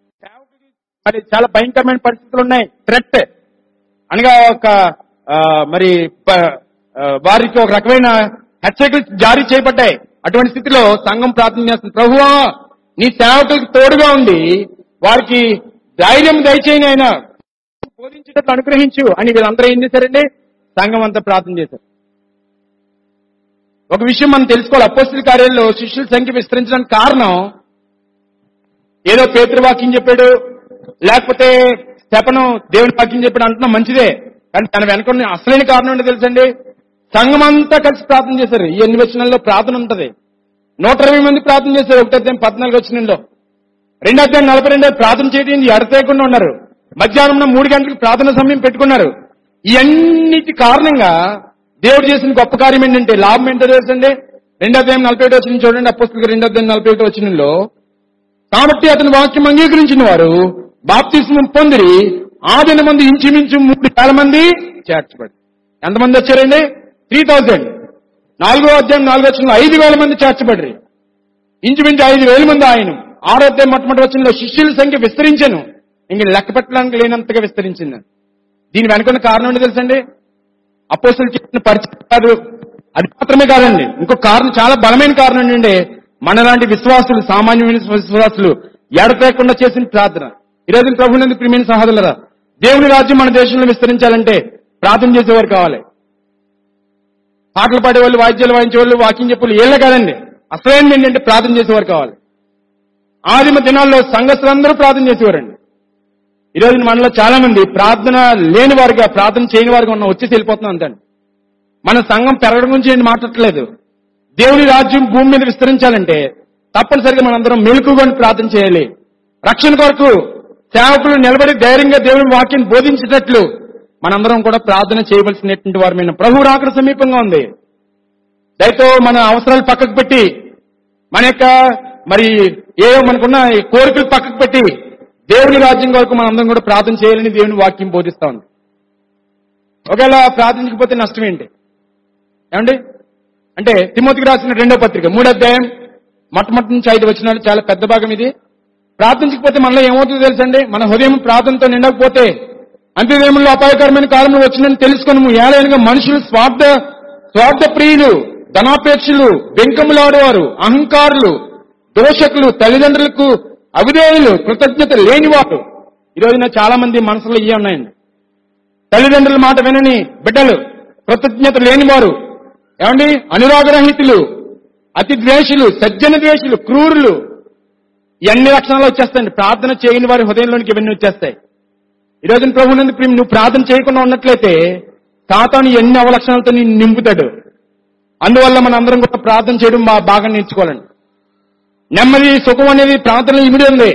మరి చాలా భయంకరమైన పరిస్థితులు ఉన్నాయి థ్రెట్ అనగా ఒక ఆ, మరి ప- ఆ, వారికి ఒక రకమైన హెచ్చరికలు జారీ చేయబడ్డాయి అటువంటి స్థితిలో సంఘం ప్రార్థన చేస్తుంది ప్రభువా నీ సేవకులకు తోడుగా ఉంది వారికి ధైర్యం దయచేయని ఆయన బోధించేటట్లు అనుగ్రహించు అని వీళ్ళందరూ ఏం చేశారండి సంఘం అంతా ప్రార్థన చేశారు ఒక విషయం మనం తెలుసుకోవాలి అపోస్తుల కార్యాల్లో శిష్యుల సంఖ్య విస్తరించడానికి కారణం ఏదో పేతృవాక్యం చెప్పాడు లేకపోతే శపను దేవుని వాక్యం చెప్పాడు అంటున్నా మంచిదే కానీ తన వెనక ఉన్న అసలైన కారణం ఏంటో తెలుసండి సంఘం అంతా కలిసి ప్రార్థన చేశారు ఈ ఎన్ని వచనాల్లో ప్రార్థన ఉంటది నూట ఇరవై మంది ప్రార్థన చేశారు ఒకటి అధ్యాయం పద్నాలుగు వచనంలో రెండో అధ్యాయం నలభై రెండు ప్రార్థన చేయడం ఎడతేయకుండా ఉన్నారు మధ్యాహ్నం మూడు గంటలకు ప్రార్థన సమయం పెట్టుకున్నారు ఇవన్నిటి కారణంగా దేవుడు చేసిన గొప్ప కార్యం ఏంటంటే లాభం ఏంటో తెలుసండి రెండో అధ్యాయం నలభై ఒకటి వచ్చిన చూడండి అప్పస్తులకు రెండో అధ్యాయం నలభై ఒకటి వచ్చినలో కాబట్టి అతని వాక్యం అంగీకరించిన వారు బాప్తిస్మం పొందిరి ఆ దిన మంది ఇంచుమించు మూడు వేల మంది చేర్చబడి ఎంతమంది వచ్చారండి త్రీ థౌజండ్ నాలుగో అధ్యాయం నాలుగో వచ్చిన ఐదు వేల మంది చేర్చబడి ఇంచుమించు ఐదు వేల మంది ఆయన ఆరో అధ్యాయం మొట్టమొదటి వచ్చిన శిష్యుల సంఖ్య విస్తరించను ఇంక లెక్క పెట్టడానికి లేనంతగా విస్తరించింది దీని వెనుకున్న కారణం ఏంటి తెలుసండి అపోస్తులు చెప్పిన పరిచయం కాదు అది మాత్రమే కాదండి ఇంకో కారణం చాలా బలమైన కారణం ఏంటంటే మనలాంటి విశ్వాసులు సామాన్యమైన విశ్వాసులు ఎడతేకుండా చేసిన ప్రార్థన ఈ రోజు ప్రభునందు ప్రియమైన సహోదరులరా దేవుని రాజ్యం మన దేశంలో విస్తరించాలంటే ప్రార్థన చేసేవారు కావాలి పాటలు పాడేవాళ్ళు వాయిద్యాలు వాయించేవాళ్ళు వాకింగ్ చెప్పేవాళ్ళు ఏళ్ళ కాదండి అసలైన ఏంటంటే ప్రార్థన చేసేవారు కావాలి ఆదిమ దినాల్లో సంఘస్థులందరూ ప్రార్థన చేసేవారండి ఈ రోజు మనలో చాలా మంది ప్రార్థన లేని వారిగా ప్రార్థన చేయని వారిగా ఉన్న వచ్చి వెళ్ళిపోతున్నాం అంతండి మన సంఘం పెరగడం గురించి నేను మాట్లాడట్లేదు దేవుని రాజ్యం భూమి మీద విస్తరించాలంటే తప్పనిసరిగా మనందరం మెలకుగా ప్రార్థన చేయాలి రక్షణ కొరకు సేవకులు నిలబడి ధైర్యంగా దేవుని వాక్యం బోధించేటట్లు మనందరం కూడా ప్రార్థన చేయవలసినటువంటి వారమైన ప్రభు రాకడ సమీపంగా ఉంది దయతో మన అవసరాలు పక్కకు పెట్టి మన యొక్క మరి ఏవో మనకున్న ఈ కోరికలు పక్కకు పెట్టి దేవుని రాజ్యం కొరకు మనందరం కూడా ప్రార్థన చేయాలని దేవుని వాక్యం బోధిస్తా ఉంది ఒకవేళ ప్రార్థించకపోతే నష్టం ఏంటి ఏమండి అంటే తిమోతికి రాసిన రెండో పత్రిక మూడో అధ్యాయం మొట్టమొదటి నుంచి ఐదు వచనాలు చాలా పెద్ద భాగం ఇది ప్రార్థించకపోతే మనలో ఏమవుతుందో తెలుసండి మన హృదయం ప్రార్థనతో నిండకపోతే అంత్యదేముల్లో అపాయకరమైన కాలంలో వచ్చిందని తెలుసుకొని ఏలైనగా మనుషులు స్వార్థ స్వార్థ ప్రియులు ధనాపేక్షలు బెంకములాడేవారు అహంకారులు దోషకులు తల్లిదండ్రులకు అవిధేయులు కృతజ్ఞత లేనివారు ఈ రోజున చాలా మంది మనసులో ఇవి ఉన్నాయండి తల్లిదండ్రుల మాట వినని బిడ్డలు కృతజ్ఞత లేనివారు ఏమండి అనురాగరహితులు అతి ద్వేషులు సజ్జన ద్వేషులు క్రూరులు ఇవన్నీ లక్షణాలు వచ్చేస్తాయండి ప్రార్థన చేయని వారి హృదయంలోనికి ఇవన్నీ వచ్చేస్తాయి ఈ రోజున ప్రభునందు ప్రేమ నువ్వు ప్రార్థన చేయకుండా ఉన్నట్లయితే సాతాను ఎన్ని అవలక్షణాలతో నిన్ను నింపుతాడు అందువల్ల మన అందరం కూడా ప్రార్థన చేయడం బా- బాగా నేర్చుకోవాలండి నెమ్మది సుఖం అనేది ప్రార్థనలో ఇమిడి ఉంది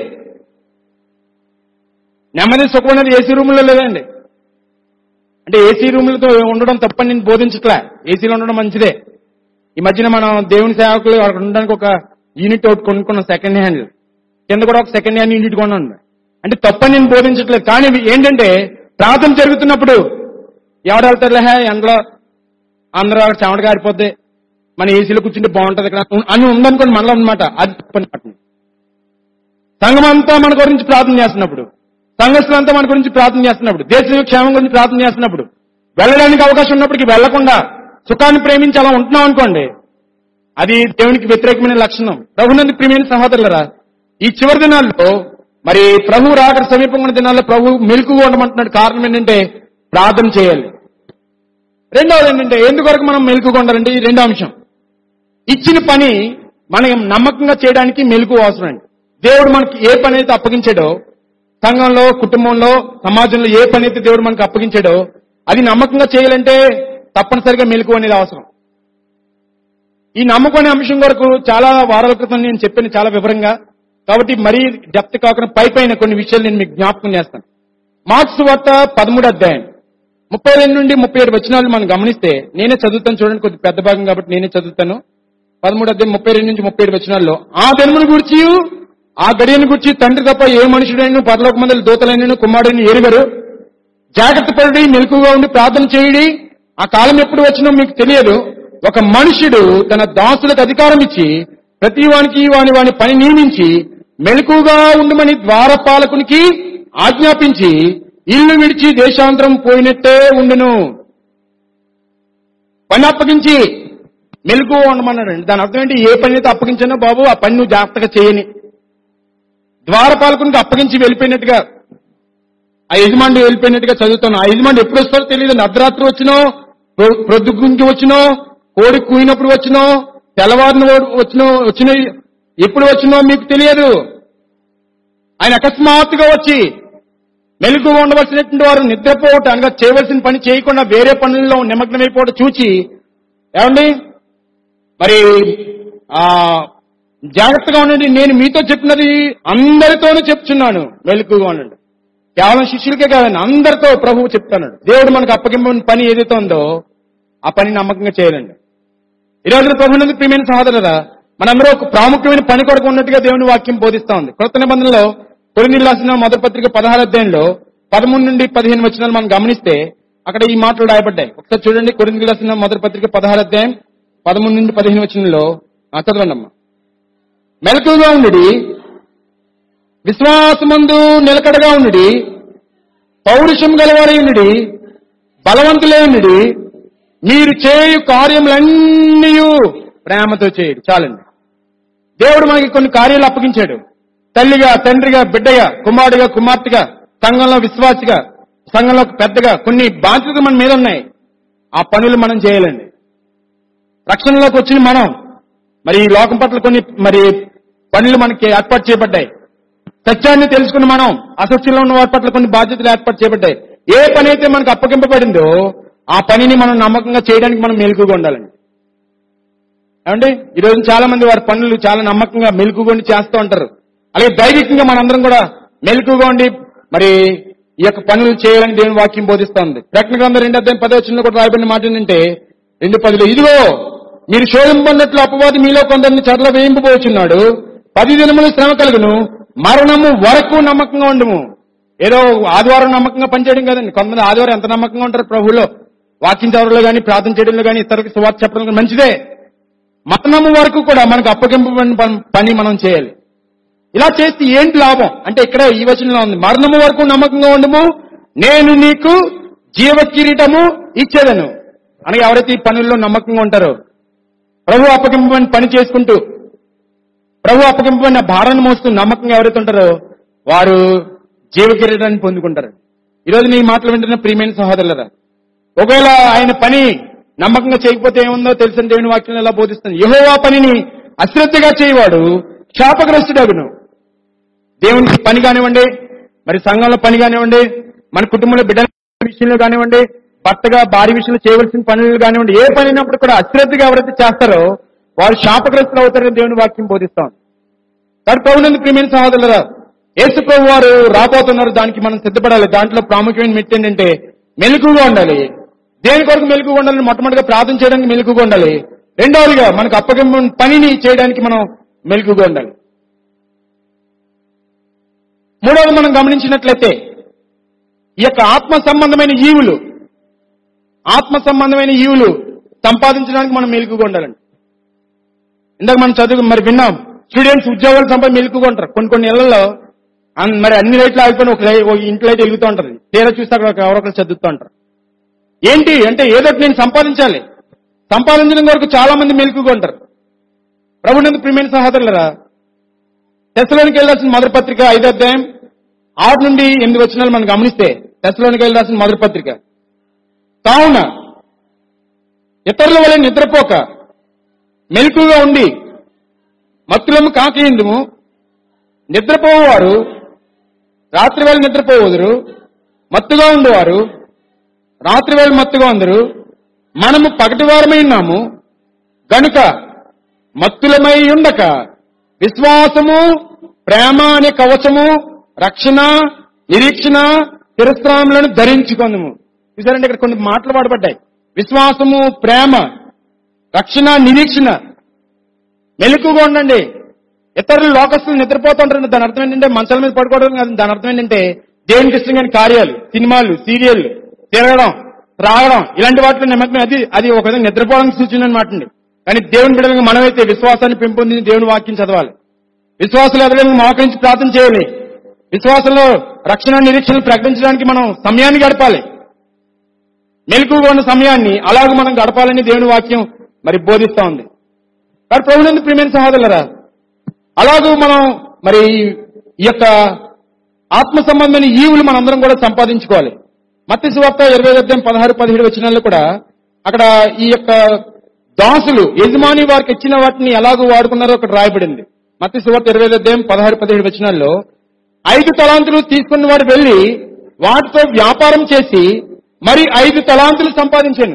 నెమ్మది సుఖం అనేది ఏసీ రూముల్లో లేదండి అంటే ఏసీ రూములతో ఉండడం తప్పని నేను బోధించట్లే ఏసీలో ఉండడం మంచిదే ఈ మధ్యన మనం దేవుని సేవకులు అక్కడ ఉండడానికి ఒక యూనిట్ ఒకటి కొనుక్కున్నాం సెకండ్ హ్యాండ్ కింద కూడా ఒక సెకండ్ హ్యాండ్ యూనిట్ కొన్నాం అంటే తప్పని నేను బోధించట్లేదు కానీ ఇవి ఏంటంటే ప్రార్థన జరుగుతున్నప్పుడు ఎవరు వెళ్తారులే హే, ఎండలో అందరూ అక్కడ చెమట గారిపోద్ది మన ఏసీలో కూర్చుంటే బాగుంటది ఇక్కడ అని ఉందనుకోండి మనలో అనమాట అది తప్పనమాట సంఘం అంతా మన గురించి ప్రార్థన చేస్తున్నప్పుడు సంఘస్థులంతా మన గురించి ప్రార్థన చేస్తున్నప్పుడు దేశ క్షేమం గురించి ప్రార్థన చేస్తున్నప్పుడు వెళ్ళడానికి అవకాశం ఉన్నప్పటికీ వెళ్లకుండా సుఖాన్ని ప్రేమించి అలా ఉంటున్నాం అనుకోండి అది దేవునికి వ్యతిరేకమైన లక్షణం ప్రభునందు ప్రియమైన సహోదరులరా ఈ చివరి దినాల్లో మరి ప్రభు రాకడ సమీపంగా ఉన్న దినాల్లో ప్రభు మెలుకుగా ఉండమంటున్నాడు కారణం ఏంటంటే ప్రార్థన చేయాలి రెండవది ఏంటంటే ఎందుకొరకు మనం మెలుకుగా ఉండాలంటే ఈ రెండో అంశం ఇచ్చిన పని మనం నమ్మకంగా చేయడానికి మెలకు అవసరం అండి దేవుడు మనకి ఏ పని అయితే అప్పగించాడో సంఘంలో కుటుంబంలో సమాజంలో ఏ పని అయితే దేవుడు మనకు అప్పగించాడో అది నమ్మకంగా చేయాలంటే తప్పనిసరిగా మెలకు అనేది అవసరం ఈ నమ్మకం అనే అంశం వరకు చాలా వారాల క్రితం నేను చెప్పాను చాలా వివరంగా కాబట్టి మరీ డెప్త్ కాకుండా పై పైన కొన్ని విషయాలు నేను మీకు జ్ఞాపకం చేస్తాను మార్క్స్ వార్త పదమూడు అధ్యాయం ముప్పై రెండు నుండి ముప్పై ఏడు వచనాలు మనం గమనిస్తే నేనే చదువుతాను చూడండి కొద్ది పెద్ద భాగం కాబట్టి నేనే చదువుతాను పదమూడు అధ్యాయం ముప్పై రెండు నుంచి ముప్పై ఏడు వచనాల్లో ఆ జన్మను గురించి ఆ గడియను గురించి తండ్రి తప్ప ఏ మనుషుడైన పరలోక మందులు దూతలైన కుమారుడిని ఎరుగరు జాగ్రత్త పడి మెలకుగా ఉండి ప్రార్థన చేయడి ఆ కాలం ఎప్పుడు వచ్చినో మీకు తెలియదు ఒక మనుషుడు తన దాసులకు అధికారం ఇచ్చి ప్రతి వానికి వాని వాని పని నియమించి మెలకుగా ఉండమని ద్వారపాలకునికి ఆజ్ఞాపించి ఇల్లు విడిచి దేశాంతరం పోయినట్టే ఉండును పని అప్పగించి మెలకు ఉండమన్నాడండి దాని అర్థం ఏంటి ఏ పని అయితే అప్పగించానో బాబు ఆ పని నువ్వు జాగ్రత్తగా చేయని ద్వారపాలకునికి అప్పగించి వెళ్ళిపోయినట్టుగా ఆ యజమాని వెళ్ళిపోయినట్టుగా చదువుతాను ఆ యజమాని ఎప్పుడు వస్తారో తెలియదు అర్ధరాత్రి వచ్చినో ప్రొ- ప్రొద్దుగుంకి వచ్చినో కోడి కూయినప్పుడు వచ్చినో తెల్లవారిన వచ్చినో వచ్చిన ఎప్పుడు వచ్చినో మీకు తెలియదు ఆయన అకస్మాత్తుగా వచ్చి మెలుగుగా ఉండవలసినటువంటి వారు నిద్రపోవటం అనగా చేయవలసిన పని చేయకుండా వేరే పనుల్లో నిమగ్నమైపోవడం చూచి ఏమండి మరి ఆ జాగ్రత్తగా ఉండండి నేను మీతో చెప్పినది అందరితోనూ చెప్తున్నాను మెలుకుగా ఉండండి కేవలం శిష్యులకే కాదండి అందరితో ప్రభువు చెప్తున్నాడు దేవుడు మనకు అప్పగింపని పని ఏదైతే ఉందో ఆ పని నమ్మకంగా చేయాలండి ఈ రోజున ప్రభునందు ప్రియమైన సహోదరురా మనందరూ ఒక ప్రాముఖ్యమైన పని కొరకు ఉన్నట్టుగా దేవుని వాక్యం బోధిస్తా ఉంది కొత్త నిబంధనలో కొరింది రాసిన మొదటి పత్రిక పదహారు అధ్యాయంలో పదమూడు నుండి పదిహేను వచనాలు మనం గమనిస్తే అక్కడ ఈ మాటలు రాయబడ్డాయి ఒకసారి చూడండి కొరింది రాసిన మొదటి పత్రిక పదహారు అధ్యాయం పదమూడు నుండి పదిహేను వచనంలో ఆ, చదవండి అమ్మా మెలకుగా ఉండి విశ్వాసమందు నిలకడగా ఉండి పౌరుషం గలవారై ఉండి బలవంతులే ఉండి మీరు చేయు కార్యములన్నీ ప్రేమతో చేయడు చాలండి దేవుడు మనకి కొన్ని కార్యాలు అప్పగించాడు తల్లిగా తండ్రిగా బిడ్డగా కుమారుడిగా కుమార్తెగా సంఘంలో విశ్వాసిగా సంఘంలో పెద్దగా కొన్ని బాధ్యతలు మన మీద ఉన్నాయి ఆ పనులు మనం చేయాలండి రక్షణలోకి వచ్చిన మనం మరి ఈ లోకం పట్ల కొన్ని మరి పనులు మనకి ఏర్పాటు చేయబడ్డాయి సత్యాన్ని తెలుసుకున్న మనం అసత్యంలో ఉన్న వారి పట్ల కొన్ని బాధ్యతలు ఏర్పాటు చేయబడ్డాయి ఏ పని అయితే మనకు అప్పగింపబడిందో ఆ పనిని మనం నమ్మకంగా చేయడానికి మనం మెలకుగా ఉండాలండి ఏమండి ఈ రోజు చాలా మంది వారి పనులు చాలా నమ్మకంగా మెలకుగా ఉండి చేస్తూ ఉంటారు అలాగే దైవికంగా మనందరం కూడా మెలకుగా ఉండి మరి ఈ యొక్క పనులు చేయాలని దేవుని వాక్యం బోధిస్తోంది ప్రకటన గ్రంథం రెండు అధ్యాయం పదవచనంలో కూడా రాయబడిన మాట ఏంటంటే రెండు పదిలో ఇదిగో మీరు శోధింపన్నట్లు అపవాది మీలో కొందరిని చర్ల వేయింపబోచున్నాడు పది దినములు శ్రమ కలుగును మరణము వరకు నమ్మకంగా ఉండము ఏదో ఆదివారం నమ్మకంగా పనిచేయడం కదండి కొంతమంది ఆదివారం ఎంత నమ్మకంగా ఉంటారు ప్రభులో వాక్యం చదవడంలో కానీ ప్రార్థన చేయడంలో కానీ ఇతరులకు సువార్త చెప్పడం కానీ మంచిదే మరణము వరకు కూడా మనకు అప్పగింపబడిన పని- పని మనం చేయాలి ఇలా చేస్తే ఏంటి లాభం అంటే ఇక్కడ ఈ వచనంలో ఉంది మరణము వరకు నమ్మకంగా ఉండము నేను నీకు జీవ కిరీటము ఇచ్చేదను అనగా ఎవరైతే ఈ పనుల్లో నమ్మకంగా ఉంటారో ప్రభు అప్పగింపబడిన పని చేసుకుంటూ ప్రభు అప్పగింపబడిన భారాన్ని మోస్తూ నమ్మకంగా ఎవరైతే ఉంటారో వారు జీవ కిరీటాన్ని పొందుకుంటారు ఈరోజు నీ మాటలు వింటున్న ప్రియమైన సహోదరులరా ఒకవేళ ఆయన పని నమ్మకంగా చేయకపోతే ఏముందో తెలిసిన దేవుని వాక్యం ఎలా బోధిస్తుంది యెహోవా పనిని అశ్రద్ధగా చేయవాడు శాపగ్రస్తుడగును దేవునికి పని కానివ్వండి మరి సంఘంలో పని కానివ్వండి మన కుటుంబంలో బిడ్డల విషయంలో కానివ్వండి భర్తగా భార్య విషయంలో చేయవలసిన పనులు కానివ్వండి ఏ పని అయినప్పుడు కూడా అశ్రద్ధగా ఎవరైతే చేస్తారో వారు శాపగ్రస్తులు అవుతారని దేవుని వాక్యం బోధిస్తాం కాబట్టి ప్రభునందు ప్రియమైన సహోదరులరా యేసు ప్రభు వారు రాబోతున్నారు దానికి మనం సిద్ధపడాలి దాంట్లో ప్రాముఖ్యమైన మెట్టు ఏంటంటే మెలకుగా ఉండాలి దేని కొరకు మెలకుగా ఉండాలని మొట్టమొదటిగా ప్రార్థన చేయడానికి మెలకుగా ఉండాలి రెండవదిగా మనకు అప్పగింపు పనిని చేయడానికి మనం మెలకుగా ఉండాలి మూడవది మనం గమనించినట్లయితే ఈ యొక్క ఆత్మ సంబంధమైన ఈవులు ఆత్మ సంబంధమైన ఈవులు సంపాదించడానికి మనం మెలకుగా ఉండాలండి ఇందాక మనం చదువు మరి విన్నాం స్టూడెంట్స్ ఉద్యోగాలు సంపాది మెలుకుగా ఉంటారు కొన్ని కొన్ని ఇళ్లలో అన్- మరి అన్ని లైట్లు ఆగిపోయిన ఒక లై- ఒక ఇంటి లైట్ వెలుగుతూ ఉంటది తీరా చూస్తే అక్కడ ఒక- ఎవరొకరు చదువుతూ ఉంటారు ఏంటి అంటే ఏదో ఒకటి నేను సంపాదించాలి సంపాదించడం వరకు చాలా మంది మెలుకుగా ఉంటారు ప్రభునందు ప్రియమైన సహోదరులరా తెశలోనికి వెళ్ళాల్సిన మొదటి పత్రిక ఐదో అధ్యాయం ఆరు నుండి ఎనిమిది వచనాలు మనం గమనిస్తే తెశలోనికి వెళ్ళాల్సిన మొదటి పత్రిక కావున ఇతరుల వలె నిద్రపోక మెలకుగా ఉండి మత్తులము కాకేందుము నిద్రపోవారు రాత్రి వేళ నిద్రపోవదురు మత్తుగా ఉండేవారు రాత్రి వేళ మత్తుగా ఉందరు మనము పగటి వారమై ఉన్నాము గనుక మత్తులమై ఉండక విశ్వాసము ప్రేమ అనే కవచము రక్షణ నిరీక్షణ తిరస్త్రాములను ధరించుకుందము చూసారంటే ఇక్కడ కొన్ని మాటలు వాడబడ్డాయి విశ్వాసము ప్రేమ రక్షణ నిరీక్షణ మెలకుగా ఉండండి ఇతరులు లోకస్తులు నిద్రపోతుంటారు దాని అర్థం ఏంటంటే మంచాల మీద పడుకోవడం కాదు దాని అర్థం ఏంటంటే దేవునికి ఇష్టం కాని కార్యాలు సినిమాలు సీరియల్ తిరగడం త్రాగడం ఇలాంటి వాటిలో నిమగ్నం అది అది ఒక విధంగా నిద్రపోవడానికి సూచన అనమాట అండి కానీ దేవుని బిడ్డలుగా మనమైతే విశ్వాసాన్ని పెంపొందించి దేవుని వాక్యం చదవాలి విశ్వాసాలు ఎదగడానికి మోకరించి ప్రార్థన చేయాలి విశ్వాసంలో రక్షణ నిరీక్షణ ప్రకటించడానికి మనం సమయాన్ని గడపాలి మెలకుగా ఉన్న సమయాన్ని అలాగ మనం గడపాలని దేవుని వాక్యం మరి బోధిస్తా ఉంది మరి ప్రభునందు ప్రియమైన సహోదరులరా అలాగూ మనం మరి ఈ యొక్క ఆత్మ సంబంధమైన ఈవులు మనందరం కూడా సంపాదించుకోవాలి మత్తి సువార్త ఇరవై అధ్యాయం పదహారు పదిహేడు వచనాల్లో కూడా అక్కడ ఈ యొక్క దాసులు యజమాని వారికి ఇచ్చిన వాటిని ఎలాగో వాడుకున్నారో అక్కడ రాయబడింది మత్తి సువార్త ఇరవై అధ్యాయం పదహారు పదిహేడు వచనాల్లో ఐదు తలాంతులు తీసుకున్న వాడు వెళ్లి వాటితో వ్యాపారం చేసి మరి ఐదు తలాంతులు సంపాదించాను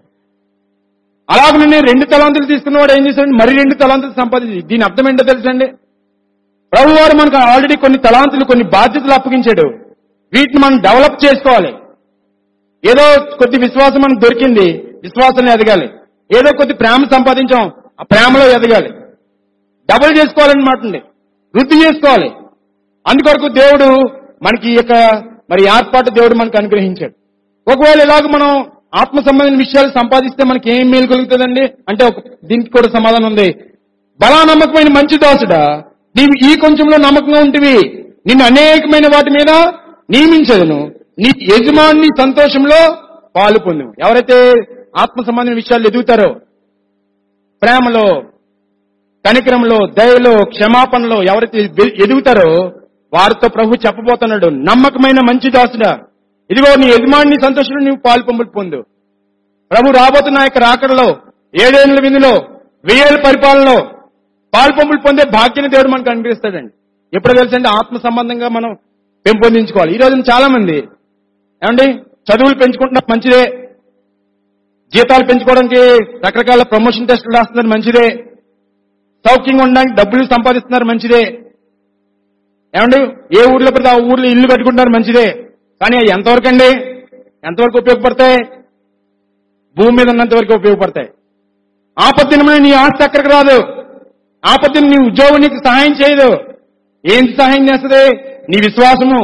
అలాగనే రెండు తలాంతులు తీసుకున్నవాడు ఏం చేశాడు మరి రెండు తలాంతులు సంపాదించి దీని అర్థం ఏంటో తెలుసండి ప్రభు వారు మనకు ఆల్రెడీ కొన్ని తలాంతులు కొన్ని బాధ్యతలు అప్పగించాడు వీటిని మనం డెవలప్ చేసుకోవాలి ఏదో కొద్ది విశ్వాసం మనకు దొరికింది విశ్వాసాన్ని ఎదగాలి ఏదో కొద్ది ప్రేమ సంపాదించాం ఆ ప్రేమలో ఎదగాలి డబుల్ చేసుకోవాలన్నమాట అండి వృద్ధి చేసుకోవాలి అందుకొరకు దేవుడు మనకి ఈ యొక్క మరి ఏర్పాటు దేవుడు మనకు అనుగ్రహించాడు ఒకవేళ ఇలాగ మనం ఆత్మ సంబంధించిన విషయాలు సంపాదిస్తే మనకి ఏం మేలు కలుగుతుందండి అంటే ఒక దీనికి కూడా సమాధానం ఉంది బలా నమ్మకమైన మంచి దాసుడా నీవు ఈ కొంచెంలో నమ్మకంగా ఉంటివి నిన్ను అనేకమైన వాటి మీద నియమించదును నీ యజమాని సంతోషంలో పాలు పొందు ఎవరైతే ఆత్మ సంబంధించిన విషయాలు ఎదుగుతారో ప్రేమలో కనికరంలో దయలో క్షమాపణలో ఎవరైతే ఎ- ఎదుగుతారో వారితో ప్రభు చెప్పబోతున్నాడు నమ్మకమైన మంచి దాసుడా ఇదిగో నీ యజమాని సంతోషంలో నీవు పాలు పంపులు పొందు ప్రభు రాబోతున్న ఆ యొక్క రాకడలో ఏడేళ్ల విందులో వెయ్యేళ్ళ పరిపాలనలో పాలు పంపులు పొందే భాగ్యని దేవుడు మనకు అనుగ్రహిస్తాడండి ఎప్పుడో తెలుసండి ఆత్మ సంబంధంగా మనం పెంపొందించుకోవాలి ఈ రోజున చాలా మంది ఏమండి చదువులు పెంచుకుంటున్నారు మంచిదే జీతాలు పెంచుకోవడానికి రకరకాల ప్రమోషన్ టెస్టులు రాస్తున్నారు మంచిదే సౌఖ్యంగా ఉండడానికి డబ్బులు సంపాదిస్తున్నారు మంచిదే ఏమండి ఏ ఊర్లో పడితే ఆ ఊర్లో ఇల్లు కట్టుకుంటారు మంచిదే కానీ అవి ఎంతవరకు అండి ఎంతవరకు ఉపయోగపడతాయి భూమి మీద ఉన్నంత వరకు ఉపయోగపడతాయి ఆపత్తినమైన నీ ఆస్తి ఎక్కడికి రాదు ఆపత్తిని నీ ఉద్యోగం నీకు సహాయం చేయదు ఏంటి సహాయం చేస్తుంది నీ విశ్వాసము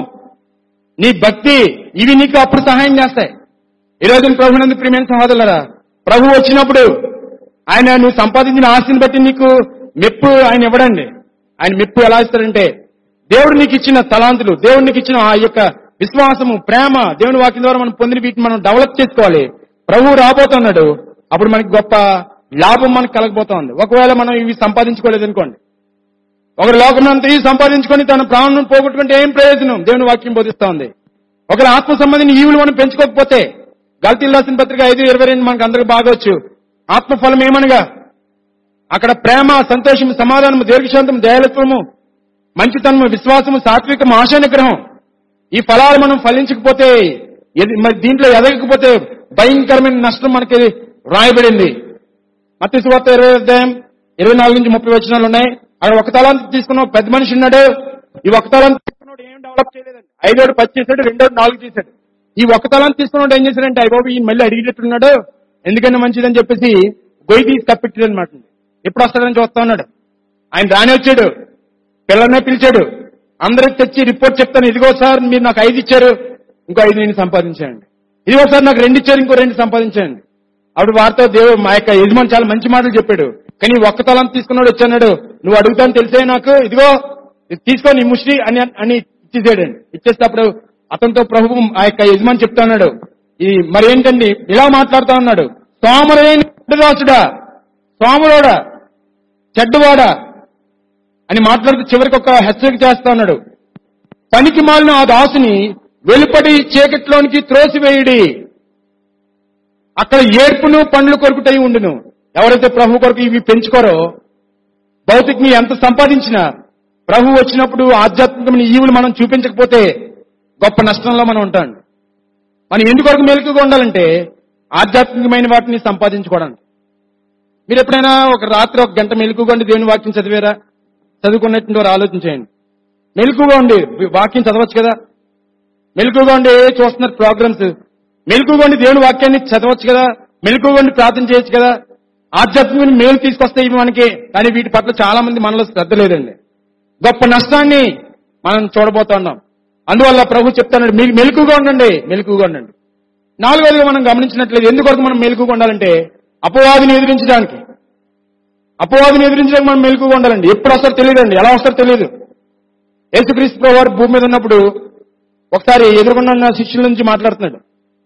నీ భక్తి ఇవి నీకు అప్పుడు సహాయం చేస్తాయి ఈ రోజు ప్రభునందు ప్రియమైన సహోదరులరా ప్రభు వచ్చినప్పుడు ఆయన నువ్వు సంపాదించిన ఆస్తిని బట్టి నీకు మెప్పు ఆయన ఇవ్వడండి ఆయన మెప్పు ఎలా ఇస్తాడంటే దేవుడు నీకు ఇచ్చిన తలాంతులు దేవుడు నీకు ఇచ్చిన ఆ యొక్క విశ్వాసము ప్రేమ దేవుని వాక్యం ద్వారా మనం పొందిన వీటిని మనం డెవలప్ చేసుకోవాలి ప్రభువు రాబోతున్నాడు అప్పుడు మనకి గొప్ప లాభం మనకు కలగబోతోంది ఒకవేళ మనం ఇవి సంపాదించుకోలేదు అనుకోండి ఒకరు లోకమంతా సంపాదించుకొని తన ప్రాణం పోగొట్టుకుంటే ఏం ప్రయోజనం దేవుని వాక్యం బోధిస్తా ఉంది ఒకరు ఆత్మ సంబంధించిన ఈవులు మనం పెంచుకోకపోతే గల్తీలు రాసిన పత్రిక ఐదు ఇరవై రెండు మనకు అందరికి బాగొచ్చు ఆత్మఫలం ఏమనగా అక్కడ ప్రేమ సంతోషము సమాధానము దీర్ఘశాంతము దయాలత్వము మంచితనము విశ్వాసము సాత్వికము ఆశానిగ్రహం ఈ ఫలాలు మనం ఫలించకపోతే ఎది- మరి దీంట్లో ఎదగకపోతే భయంకరమైన నష్టం మనకి రాయబడింది మత్తి సువార్త ఇరవై అధ్యాయం ఇరవై నాలుగు నుంచి ముప్పై వచనాలు ఉన్నాయి అక్కడ ఒక తలాంతి తీసుకున్న ఒక పెద్ద మనిషి ఉన్నాడు ఈ ఒక తలాంతి తీసుకున్నాడు ఏం డెవలప్ చేయలేదండి ఐదోడు పది చేశాడు రెండోడు నాలుగు చేశాడు ఈ ఒక తలాంతి తీసుకున్నాడు ఏం చేశాడంటే అయ్య బాబు ఈయన మళ్ళీ అడిగేటట్టున్నాడు ఎందుకన్నా మంచిదని చెప్పేసి గొయ్యి తీసి కప్పెట్టాడు అనమాట ఎప్పుడు వస్తాడని చూస్తా ఉన్నాడు ఆయన రాని వచ్చాడు పిల్లల్నే పిలిచాడు అందరికి తెచ్చి రిపోర్ట్ చెప్తాను ఇదిగో సార్ మీరు నాకు ఐదు ఇచ్చారు ఇంకో ఐదు నేను సంపాదించానండి ఇదిగో సార్ నాకు రెండు ఇచ్చారు ఇంకో రెండు సంపాదించానండి అప్పుడు వారితో దేవుడు మా యొక్క యజమాని చాలా మంచి మాటలు చెప్పాడు కానీ ఈ ఒక్క తలం తీసుకున్నాడు వచ్చాడు నువ్వు అడుగుతాను తెలిసే నాకు ఇదిగో ఇది తీసుకో నీ ముష్టి అని అని ఇచ్చేసాడండి ఇచ్చేసేటప్పుడు అతనితో ప్రభు ఆ యొక్క యజమాని చెప్తా ఉన్నాడు ఈ మరి ఏంటండి ఇలా మాట్లాడుతా ఉన్నాడు సోమరైన చెడ్డదాసుడా సోమరోడా చెడ్డవాడా అని మాట్లాడుతూ చివరికి ఒక హెచ్చరిక చేస్తా ఉన్నాడు పనికి మాలిన ఆ దాసుని వెలుపడి చీకట్లోనికి త్రోసివేయుడి అక్కడ ఏర్పును పండ్లు కొరుకుటై ఉండును ఎవరైతే ప్రభు కొరకు ఇవి పెంచుకోరో భౌతికంగా ఎంత సంపాదించినా ప్రభు వచ్చినప్పుడు ఆధ్యాత్మికమైన ఈవులు మనం చూపించకపోతే గొప్ప నష్టంలో మనం ఉంటాం మనం ఎందుకొరకు మెలకుగా ఉండాలంటే ఆధ్యాత్మికమైన వాటిని సంపాదించుకోవడానికి మీరు ఎప్పుడైనా ఒక రాత్రి ఒక గంట మెలకుగా ఉండి దేవుని వాక్యం చదివారా చదువుకున్నట్టు వారు ఆలోచించేయండి మెలకుగా ఉండి వాక్యం చదవచ్చు కదా మెలకుగా ఉండి ఏ చూస్తున్నారు ప్రోగ్రామ్స్ మెలకుగా ఉండి దేవుని వాక్యాన్ని చదవచ్చు కదా మెలకుగా ఉండి ప్రార్థన చేయొచ్చు కదా ఆధ్యాత్మికమైన మేలు తీసుకొస్తాయి ఇవి మనకి కానీ వీటి పట్ల చాలా మంది మనలో శ్రద్ధ లేదండి గొప్ప నష్టాన్ని మనం చూడబోతున్నాం అందువల్ల ప్రభు చెప్తాడు మీకు మెలకుగా ఉండండి మెలకుగా ఉండండి నాలుగోదిగా మనం గమనించినట్లేదు ఎందుకొరకు మనం మెలకుగా ఉండాలంటే అపవాదిని ఎదిరించడానికి అపవాదిని ఎదిరించడానికి మనం మెలకుగా ఉండాలండి ఎప్పుడు వస్తారో తెలియదండి ఎలా వస్తారో తెలియదు యేసుక్రీస్తు ప్రభు వారు భూమి మీద ఉన్నప్పుడు ఒకసారి ఎదురుకుండా ఉన్న శిష్యుల నుంచి మాట్లాడుతున్నాడు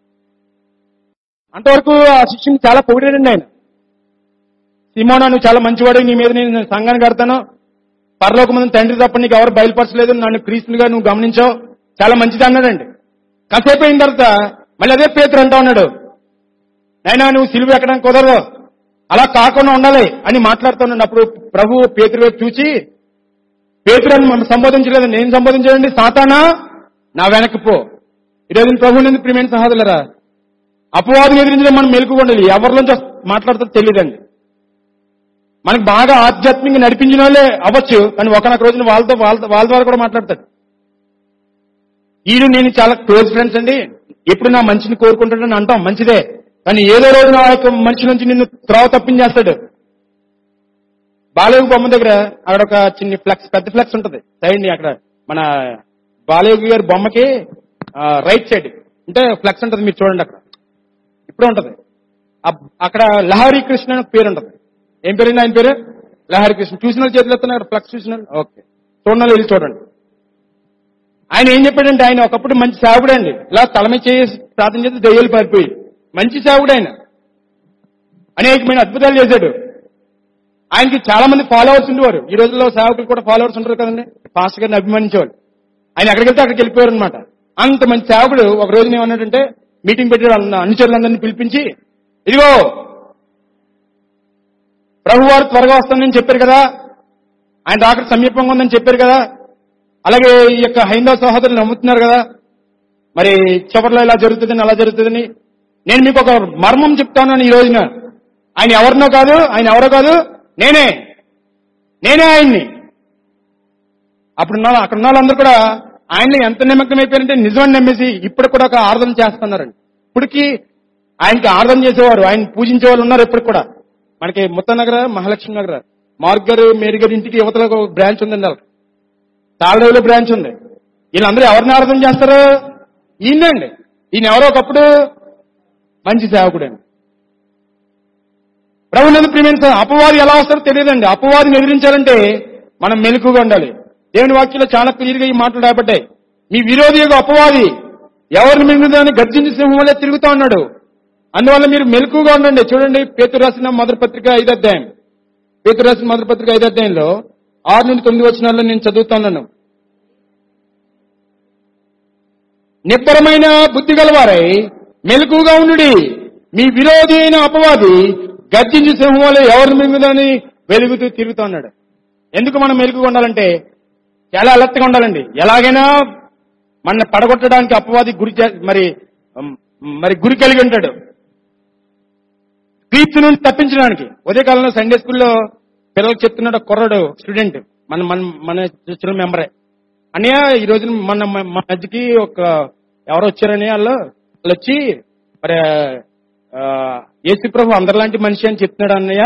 అంతవరకు ఆ శిష్యుని చాలా పొగిడాడండి ఆయన సిమోనా నువ్వు చాలా మంచివాడు నీ మీద నేను సంఘాన్ని కడతాను పరలోక ముందు తండ్రి తప్ప నీకు ఎవరు బయలుపరచలేదు నన్ను క్రీస్తునిగా నువ్వు గమనించావు చాలా మంచిది అన్నాడండి కాసేపు అయిన తర్వాత మళ్ళీ అదే పేతురు అంటా ఉన్నాడు నైనా నువ్వు సిలువ ఎక్కడానికి కుదరదు అలా కాకుండా ఉండాలి అని మాట్లాడుతున్నాడు అప్పుడు ప్రభు పేతురు వైపు చూసి పేతురు అని మనం సంబోధించలేదు నేను సంబోధించలేదండి సాతానా నా వెనక్కి పో ఈరోజు ప్రభు నుండి ప్రియమైన సహోదరులరా అపవాదం ఎదిరించడం మనం మెలుకు ఉండాలి ఎవరిలోంచి మాట్లాడుతుందో తెలియదండి మనకి బాగా ఆధ్యాత్మికంగా నడిపించిన వాళ్ళే అవ్వచ్చు కానీ ఒకనొక రోజున వాళ్ళతో వాళ్ళ వాళ్ళ ద్వారా కూడా మాట్లాడతాడు ఈడు నేను చాలా క్లోజ్ ఫ్రెండ్స్ అండి ఎప్పుడు నా మంచిని కోరుకుంటాడని అంటాం మంచిదే కానీ ఏదో రోజున ఆ యొక్క మనిషి నుంచి నిన్ను త్రోవ తప్పించేస్తాడు బాలయోగి బొమ్మ దగ్గర అక్కడ ఒక చిన్న ఫ్లెక్స్ పెద్ద ఫ్లెక్స్ ఉంటది సైడ్ అక్కడ మన బాలయోగి గారి బొమ్మకి ఆ, రైట్ సైడ్ అంటే ఫ్లెక్స్ ఉంటది మీరు చూడండి అక్కడ ఇప్పుడు ఉంటది అబ్- అక్కడ లహరి కృష్ణ అని ఒక పేరు ఉంటది ఏం పేరు ఆయన పేరు లహరి కృష్ణ చూసిన వాళ్ళు చేతులు ఎత్తున్నారు ఫ్లెక్స్ చూసిన వాళ్ళు? ఓకే చూడండి వాళ్ళు వెళ్ళి చూడండి ఆయన ఏం చెప్పాడంటే ఆయన ఒకప్పుడు మంచి సేవకుడు అండి ఇలా తల మీద చేసి ప్రార్థన చేస్తే దెయ్యాలు పారిపోయి మంచి సేవకుడు ఆయన అనేకమైన అద్భుతాలు చేశాడు ఆయనకి చాలా మంది ఫాలోవర్స్ ఉండేవారు ఈ రోజుల్లో సేవకులు కూడా ఫాలోవర్స్ ఉంటారు కదండి పాస్టర్ గారిని అభిమానించేవాళ్ళు ఆయన ఎక్కడికి వెళ్తే అక్కడికి వెళ్ళిపోయారు అనమాట అంత మంచి సేవకుడు ఒక రోజున ఏమన్నాడంటే మీటింగ్ పెట్టి వాళ్ళ అనుచరులందరినీ పిలిపించి ఇదిగో ప్రభు వారు త్వరగా వస్తానని చెప్పారు కదా ఆయన రాకడ సమీపంగా ఉందని చెప్పారు కదా అలాగే ఈ యొక్క హైందవ సహోదరులు నమ్ముతున్నారు కదా మరి చివరిలో ఇలా జరుగుతుందని అలా జరుగుతుందని నేను మీకు ఒక మర్మం చెప్తాను ఈ రోజున ఆయన ఎవరినో కాదు ఆయన ఎవరో కాదు నేనే నేనే ఆయన్ని అప్పుడు ఉన్న అక్కడ ఉన్న వాళ్ళందరూ కూడా ఆయన్ని ఎంత నిమగ్నం అయిపోయారంటే నిజమని నమ్మేసి ఇప్పుడు కూడా ఒక ఆరాధన చేస్తున్నారండి ఇప్పటికి ఆయనకి ఆరాధన చేసేవారు ఆయన పూజించే వాళ్ళు ఉన్నారు ఇప్పటికి కూడా మనకి ముత్తనగర మహాలక్ష్మి నగర మార్గ్ గారు మేరీ గారి ఇంటికి యువతలో ఒక బ్రాంచ్ ఉందండి వాళ్ళకి తాళరేవులో బ్రాంచ్ ఉంది వీళ్ళందరూ ఎవరిని ఆరాధన చేస్తారు ఈయనండి ఈయన ఎవరో ఒకప్పుడు మంచి సేవకుడండి ప్రభునందు ప్రియమైన అపవాది ఎలా వస్తారో తెలియదండి అపవాదిని ఎదిరించాలంటే మనం మెలకుగా ఉండాలి దేవుని వాక్యంలో చాలా క్లియర్ గా ఈ మాటలు రాబడ్డాయి మీ విరోధి యొక్క అపవాది ఎవరిని మింగుదని గర్జించి సింహం వల్లే తిరుగుతా ఉన్నాడు అందువల్ల మీరు మెలకుగా ఉండండి చూడండి పేతురు రాసిన మొదటి పత్రిక ఐదు అధ్యాయం పేతురు రాసిన మొదటి పత్రిక ఐదు అధ్యాయంలో ఆరు నుండి తొమ్మిది వచనాల్లో నేను చదువుతున్నాను నిబ్బరమైన బుద్ధి గలవారై మెలకుగా ఉండుడి మీ విరోధి అయిన అపవాది గర్జించి సింహం వల్ల ఎవరిని మింగుదని వెలుగుతూ తిరుగుతూ ఉన్నాడు ఎందుకు మనం మెలుగుగా ఉండాలంటే చాలా అలర్ట్గా ఉండాలండి ఎలాగైనా మన పడగొట్టడానికి అపవాది గురి చే- మరి ఉమ్, మరి గురి కలిగి ఉంటాడు క్రీస్తు నుండి తప్పించడానికి ఉదయకాలంలో సండే స్కూల్లో పిల్లలకు చెప్తున్నాడు ఒక కుర్రాడు స్టూడెంట్ మన మన మన చర్చల మెంబరే అన్నయ్య ఈ రోజు మన మన మధ్యకి ఒక ఎవరు వచ్చారని వాళ్ళు వాళ్ళు వచ్చి మరి ఆ, యేసు ప్రభు అందరిలాంటి మనిషి అని చెప్తున్నాడు అన్నయ్య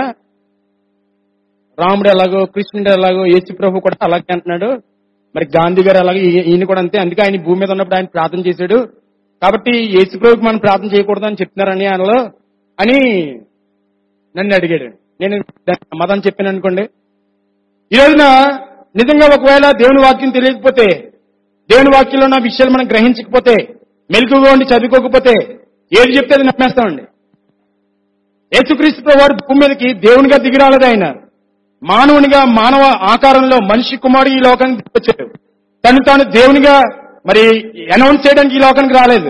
రాముడు ఎలాగో కృష్ణుడు ఎలాగో యేసు ప్రభు కూడా అలాగే అంటున్నాడు మరి గాంధీ గారు అలాగే ఈ- ఈయన కూడా అంతే అందుకే ఆయన ఈ భూమి మీద ఉన్నప్పుడు ఆయన ప్రార్థన చేశాడు కాబట్టి యేసు ప్రభుకి మనం ప్రార్థన చేయకూడదు అని చెప్తున్నారని ఆయనలో అని నన్ను అడిగాడు నేను దానికి సమాధానం చెప్పాను అనుకోండి ఈ రోజున నిజంగా ఒకవేళ దేవుని వాక్యం తెలియకపోతే దేవుని వాక్యంలో ఉన్న విషయాలు మనం గ్రహించకపోతే మెలకుగా ఉండి చదువుకోకపోతే ఏది చెప్తే అది నమ్మేస్తామండి యేసుక్రీస్తు ప్రభు వారు భూమి మీదకి దేవునిగా దిగిరాలేదు ఆయన మానవునిగా మానవ ఆకారంలో మనిషి కుమారుడు ఈ లోకానికి దిగొచ్చాడు తను తాను దేవునిగా మరి అనౌన్స్ చేయడానికి ఈ లోకానికి రాలేదు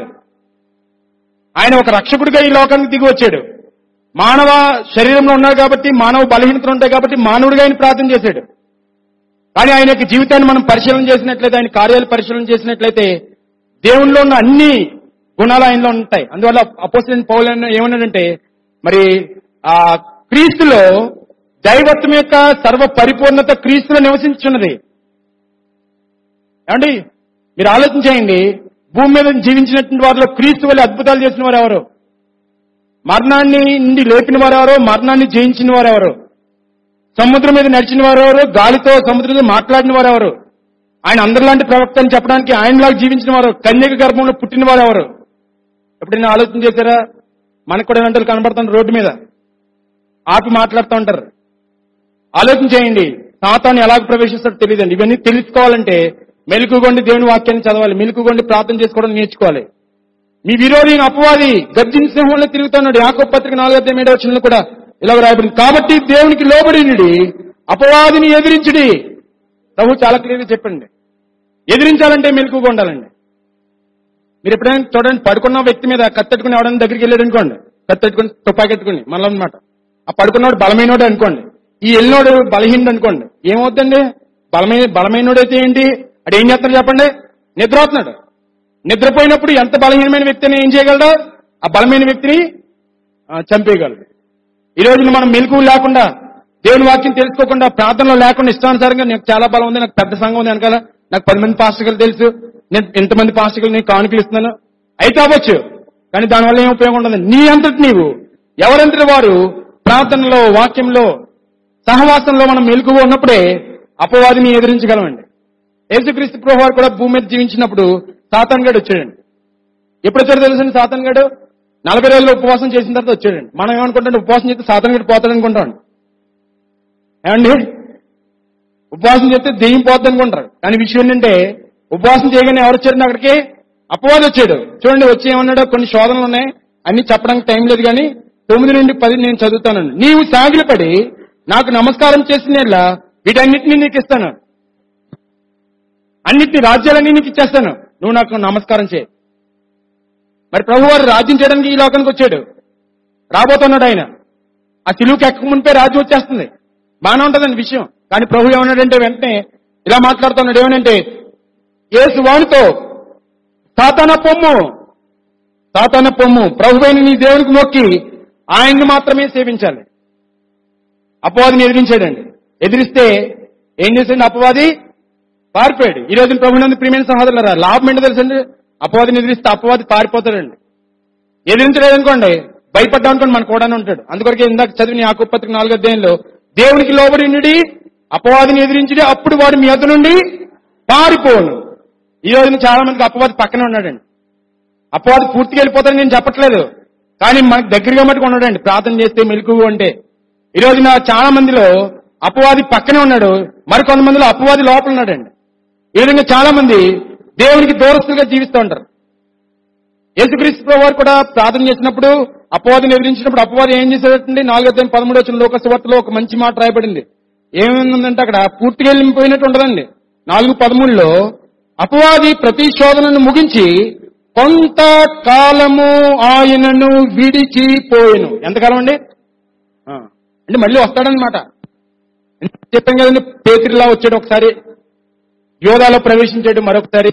ఆయన ఒక రక్షకుడిగా ఈ లోకానికి దిగి వచ్చాడు మానవ శరీరంలో ఉన్నాడు కాబట్టి మానవ బలహీనతలు ఉంటాయి కాబట్టి మానవుడిగా ఆయన ప్రార్థన చేశాడు కానీ ఆయన యొక్క జీవితాన్ని మనం పరిశీలన చేసినట్లయితే ఆయన కార్యాలు పరిశీలన చేసినట్లయితే దేవునిలో ఉన్న అన్ని గుణాలు ఆయనలో ఉంటాయి అందువల్ల అపోజిట్ పౌల్ ఏమన్నాడంటే మరి ఆ క్రీస్తులో దైవత్వం యొక్క సర్వ పరిపూర్ణత క్రీస్తులో నివసించున్నది ఏమండి మీరు ఆలోచించేయండి భూమి మీద జీవించినటువంటి వారిలో క్రీస్తు వల్ల అద్భుతాలు చేసిన వారు ఎవరు మరణాన్ని నుండి లేపిన వారు ఎవరు మరణాన్ని జయించిన వారు ఎవరు సముద్రం మీద నడిచిన వారు ఎవరు గాలితో సముద్రంతో మాట్లాడిన వారు ఎవరు ఆయన అందరిలాంటి ప్రవక్త అని చెప్పడానికి ఆయనలాగా జీవించిన వారు కన్యక గర్భంలో పుట్టిన వారు ఎవరు ఎప్పుడైనా ఆలోచన చేశారా మనకు కూడా వెంటలు కనబడుతున్న రోడ్డు మీద ఆపి మాట్లాడుతూ ఉంటారు ఆలోచన చేయండి సాతాన్ని ఎలాగ ప్రవేశిస్తాడో తెలియదండి ఇవన్నీ తెలుసుకోవాలంటే మెలుకుగొండి దేవుని వాక్యాన్ని చదవాలి మెలుకుగొండి ప్రార్థన చేసుకోవడం నేర్చుకోవాలి మీ విరోధి అయిన అపవాది గర్జించిన సింహంలో తిరుగుతున్నాడు యాకో పత్రిక నాలుగో అధ్యాయం ఏడవ వచనంలో కూడా ఇలా రాయబడింది కాబట్టి దేవునికి లోబడినుడి అపవాదిని ఎదిరించుడి ప్రభు చాలా క్లియర్గా చెప్పండి ఎదిరించాలంటే మెలుకుగా ఉండాలండి మీరు ఎప్పుడైనా చూడండి పడుకున్న వ్యక్తి మీద కత్తెట్టుకుని ఎవడైనా దగ్గరికి వెళ్ళాడు అనుకోండి కత్తెట్టుకుని తుపాకెట్టుకుని మనలో అనమాట ఆ పడుకున్నవాడు బలమైనోడు అనుకోండి ఈ వెళ్ళినోడు బలహీనుడు అనుకోండి ఏమవుతుందండి బలమైన బలమైనోడైతే ఏంటి అడు ఏం చేస్తాడు చెప్పండి నిద్రపోతున్నాడు నిద్రపోయినప్పుడు ఎంత బలహీనమైన వ్యక్తిని ఏం చేయగలడు ఆ బలమైన వ్యక్తిని ఆ, చంపేయగలడు ఈ రోజున మనం మెలకు లేకుండా దేవుని వాక్యం తెలుసుకోకుండా ప్రార్థనలో లేకుండా ఇష్టానుసారంగా నాకు చాలా బలం ఉంది నాకు పెద్ద సంఘం ఉంది వెనకాల నాకు పది మంది పాస్టర్లు తెలుసు నేను ఇంతమంది పాస్టర్లు నేను కానుకలు ఇస్తున్నాను అయితే అవ్వచ్చు కానీ దానివల్ల ఏం ఉపయోగం ఉండదు నీ అంతటి నీవు ఎవరంతటి వారు ప్రార్థనలో వాక్యంలో సహవాసంలో మనం మెలకుగా ఉన్నప్పుడే అపవాదిని ఎదిరించగలమండి యేసుక్రీస్తు ప్రభు వారు కూడా భూమి మీద జీవించినప్పుడు సాతాన్ గడు వచ్చాడండి ఎప్పుడు వచ్చాడో తెలుసండి సాతాన్ గడు నలభై రోజులు ఉపవాసం చేసిన తర్వాత వచ్చాడండి మనం ఏమనుకుంటాం ఉపవాసం చేస్తే సాతాన్ గడు పోతాడు అనుకుంటాం ఏమండి ఉపవాసం చేస్తే దెయ్యం పోద్ది అనుకుంటారు కానీ విషయం ఏంటంటే ఉపవాసం చేయగానే ఎవరు వచ్చారండి అక్కడికి అపవాది వచ్చాడు చూడండి వచ్చి ఏమన్నాడో కొన్ని శోధనలు ఉన్నాయి అన్ని చెప్పడానికి టైం లేదు కానీ తొమ్మిది నుండి పది నేను చదువుతానండి నీవు సాగిలపడి నాకు నమస్కారం చేసిన వీటన్నిటిని నీకు ఇస్తాను అన్నిటిని రాజ్యాలన్నీ నీకు ఇచ్చేస్తాను నువ్వు నాకు నమస్కారం చేయి మరి ప్రభు వారు రాజ్యం చేయడానికి ఈ లోకానికి వచ్చాడు రాబోతున్నాడు ఆయన ఆ సిలువుకి ఎక్కక మునిపే రాజ్యం వచ్చేస్తుంది బాగానే ఉంటుందండి విషయం కానీ ప్రభు ఏమన్నాడంటే వెంటనే ఇలా మాట్లాడుతున్నాడు ఏమనంటే ఏసు వానితో సాతాన పొమ్ము సాతాన పొమ్ము ప్రభువైన నీ దేవునికి మొక్కి ఆయన్ని మాత్రమే సేవించాలి అపవాదిని ఎదిరించాడండి ఎదిరిస్తే ఏం చేసిండు అపవాది పారిపోయాడు ఈ రోజు ప్రభునందు ప్రియమైన సహోదరులరా లాభం ఏంటో తెలుసండి అపవాదిని ఎదిరిస్తే అపవాది పారిపోతాడండి ఎదిరించలేదనుకోండి భయపడ్డా అనుకోండి మన కూడా ఉంటాడు అందుకొరకే ఇందాక చదివిన యాకూబ్ పత్రిక నాలుగో అధ్యాయంలో దేవునికి లోబడి అపవాదిని ఎదిరించుడి అప్పుడు వాడు మీ వద్ద నుండి పారిపోను ఈ రోజున చాలా మందికి అపవాది పక్కనే ఉన్నాడండి అపవాది పూర్తిగా వెళ్ళిపోతాడని నేను చెప్పట్లేదు కానీ మనకు దగ్గరగా మట్టుకు ఉన్నాడండి ప్రార్థన చేస్తే మెలకు అంటే ఈ రోజున చాలా మందిలో అపవాది పక్కనే ఉన్నాడు మరికొంతమందిలో అపవాది లోపల ఉన్నాడండి ఈ విధంగా చాలా మంది దేవునికి దూరస్తులుగా జీవిస్తూ ఉంటారు యేసుక్రీస్తు ప్రభు వారు కూడా ప్రార్థన చేసినప్పుడు అపవాదిని ఎదిరించినప్పుడు అపవాది ఏం చేశాడంటే నాలుగో అధ్యాయం పదమూడు వచ్చిన లోకస్వార్తలో ఒక మంచి మాట రాయబడింది ఏమైందంటే అక్కడ పూర్తిగా వెళ్ళిపోయినట్టు ఉండదండి నాలుగు పదమూడులో అపవాది ప్రతి శోధనను ముగించి కొంత కాలము ఆయనను విడిచిపోయెను ఎంతకాలం అండి ఆ, అంటే మళ్ళీ వస్తాడనమాట చెప్పాం కదండి పేతిరిలా వచ్చాడు ఒకసారి యోధాలో ప్రవేశించాడు మరొకసారి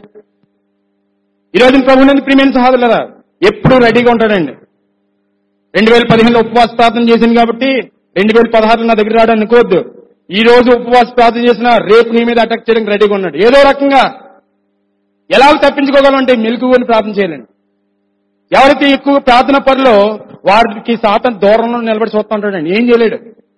ఈ రోజు ప్రభునందు ప్రియమైన సహోదరులరా ఎప్పుడు రెడీగా ఉంటాడండి రెండు వేల పదిహేనులో ఉపవాస ప్రార్థన చేసింది కాబట్టి రెండు వేల పదహారులో నా దగ్గర రావడం అనుకోవద్దు ఈ రోజు ఉపవాస ప్రార్థన చేసినా రేపు నీ మీద అటాక్ చేయడానికి రెడీగా ఉన్నాడు ఏదో రకంగా ఎలా తప్పించుకోగలం అంటే మెలుకుని ప్రార్థన చేయాలండి ఎవరైతే ఎక్కువ ప్రార్థన పనిలో వారికి సాతం దూరంలో నిలబడి చూస్తూ ఉంటాడండి ఏం చేయలేడు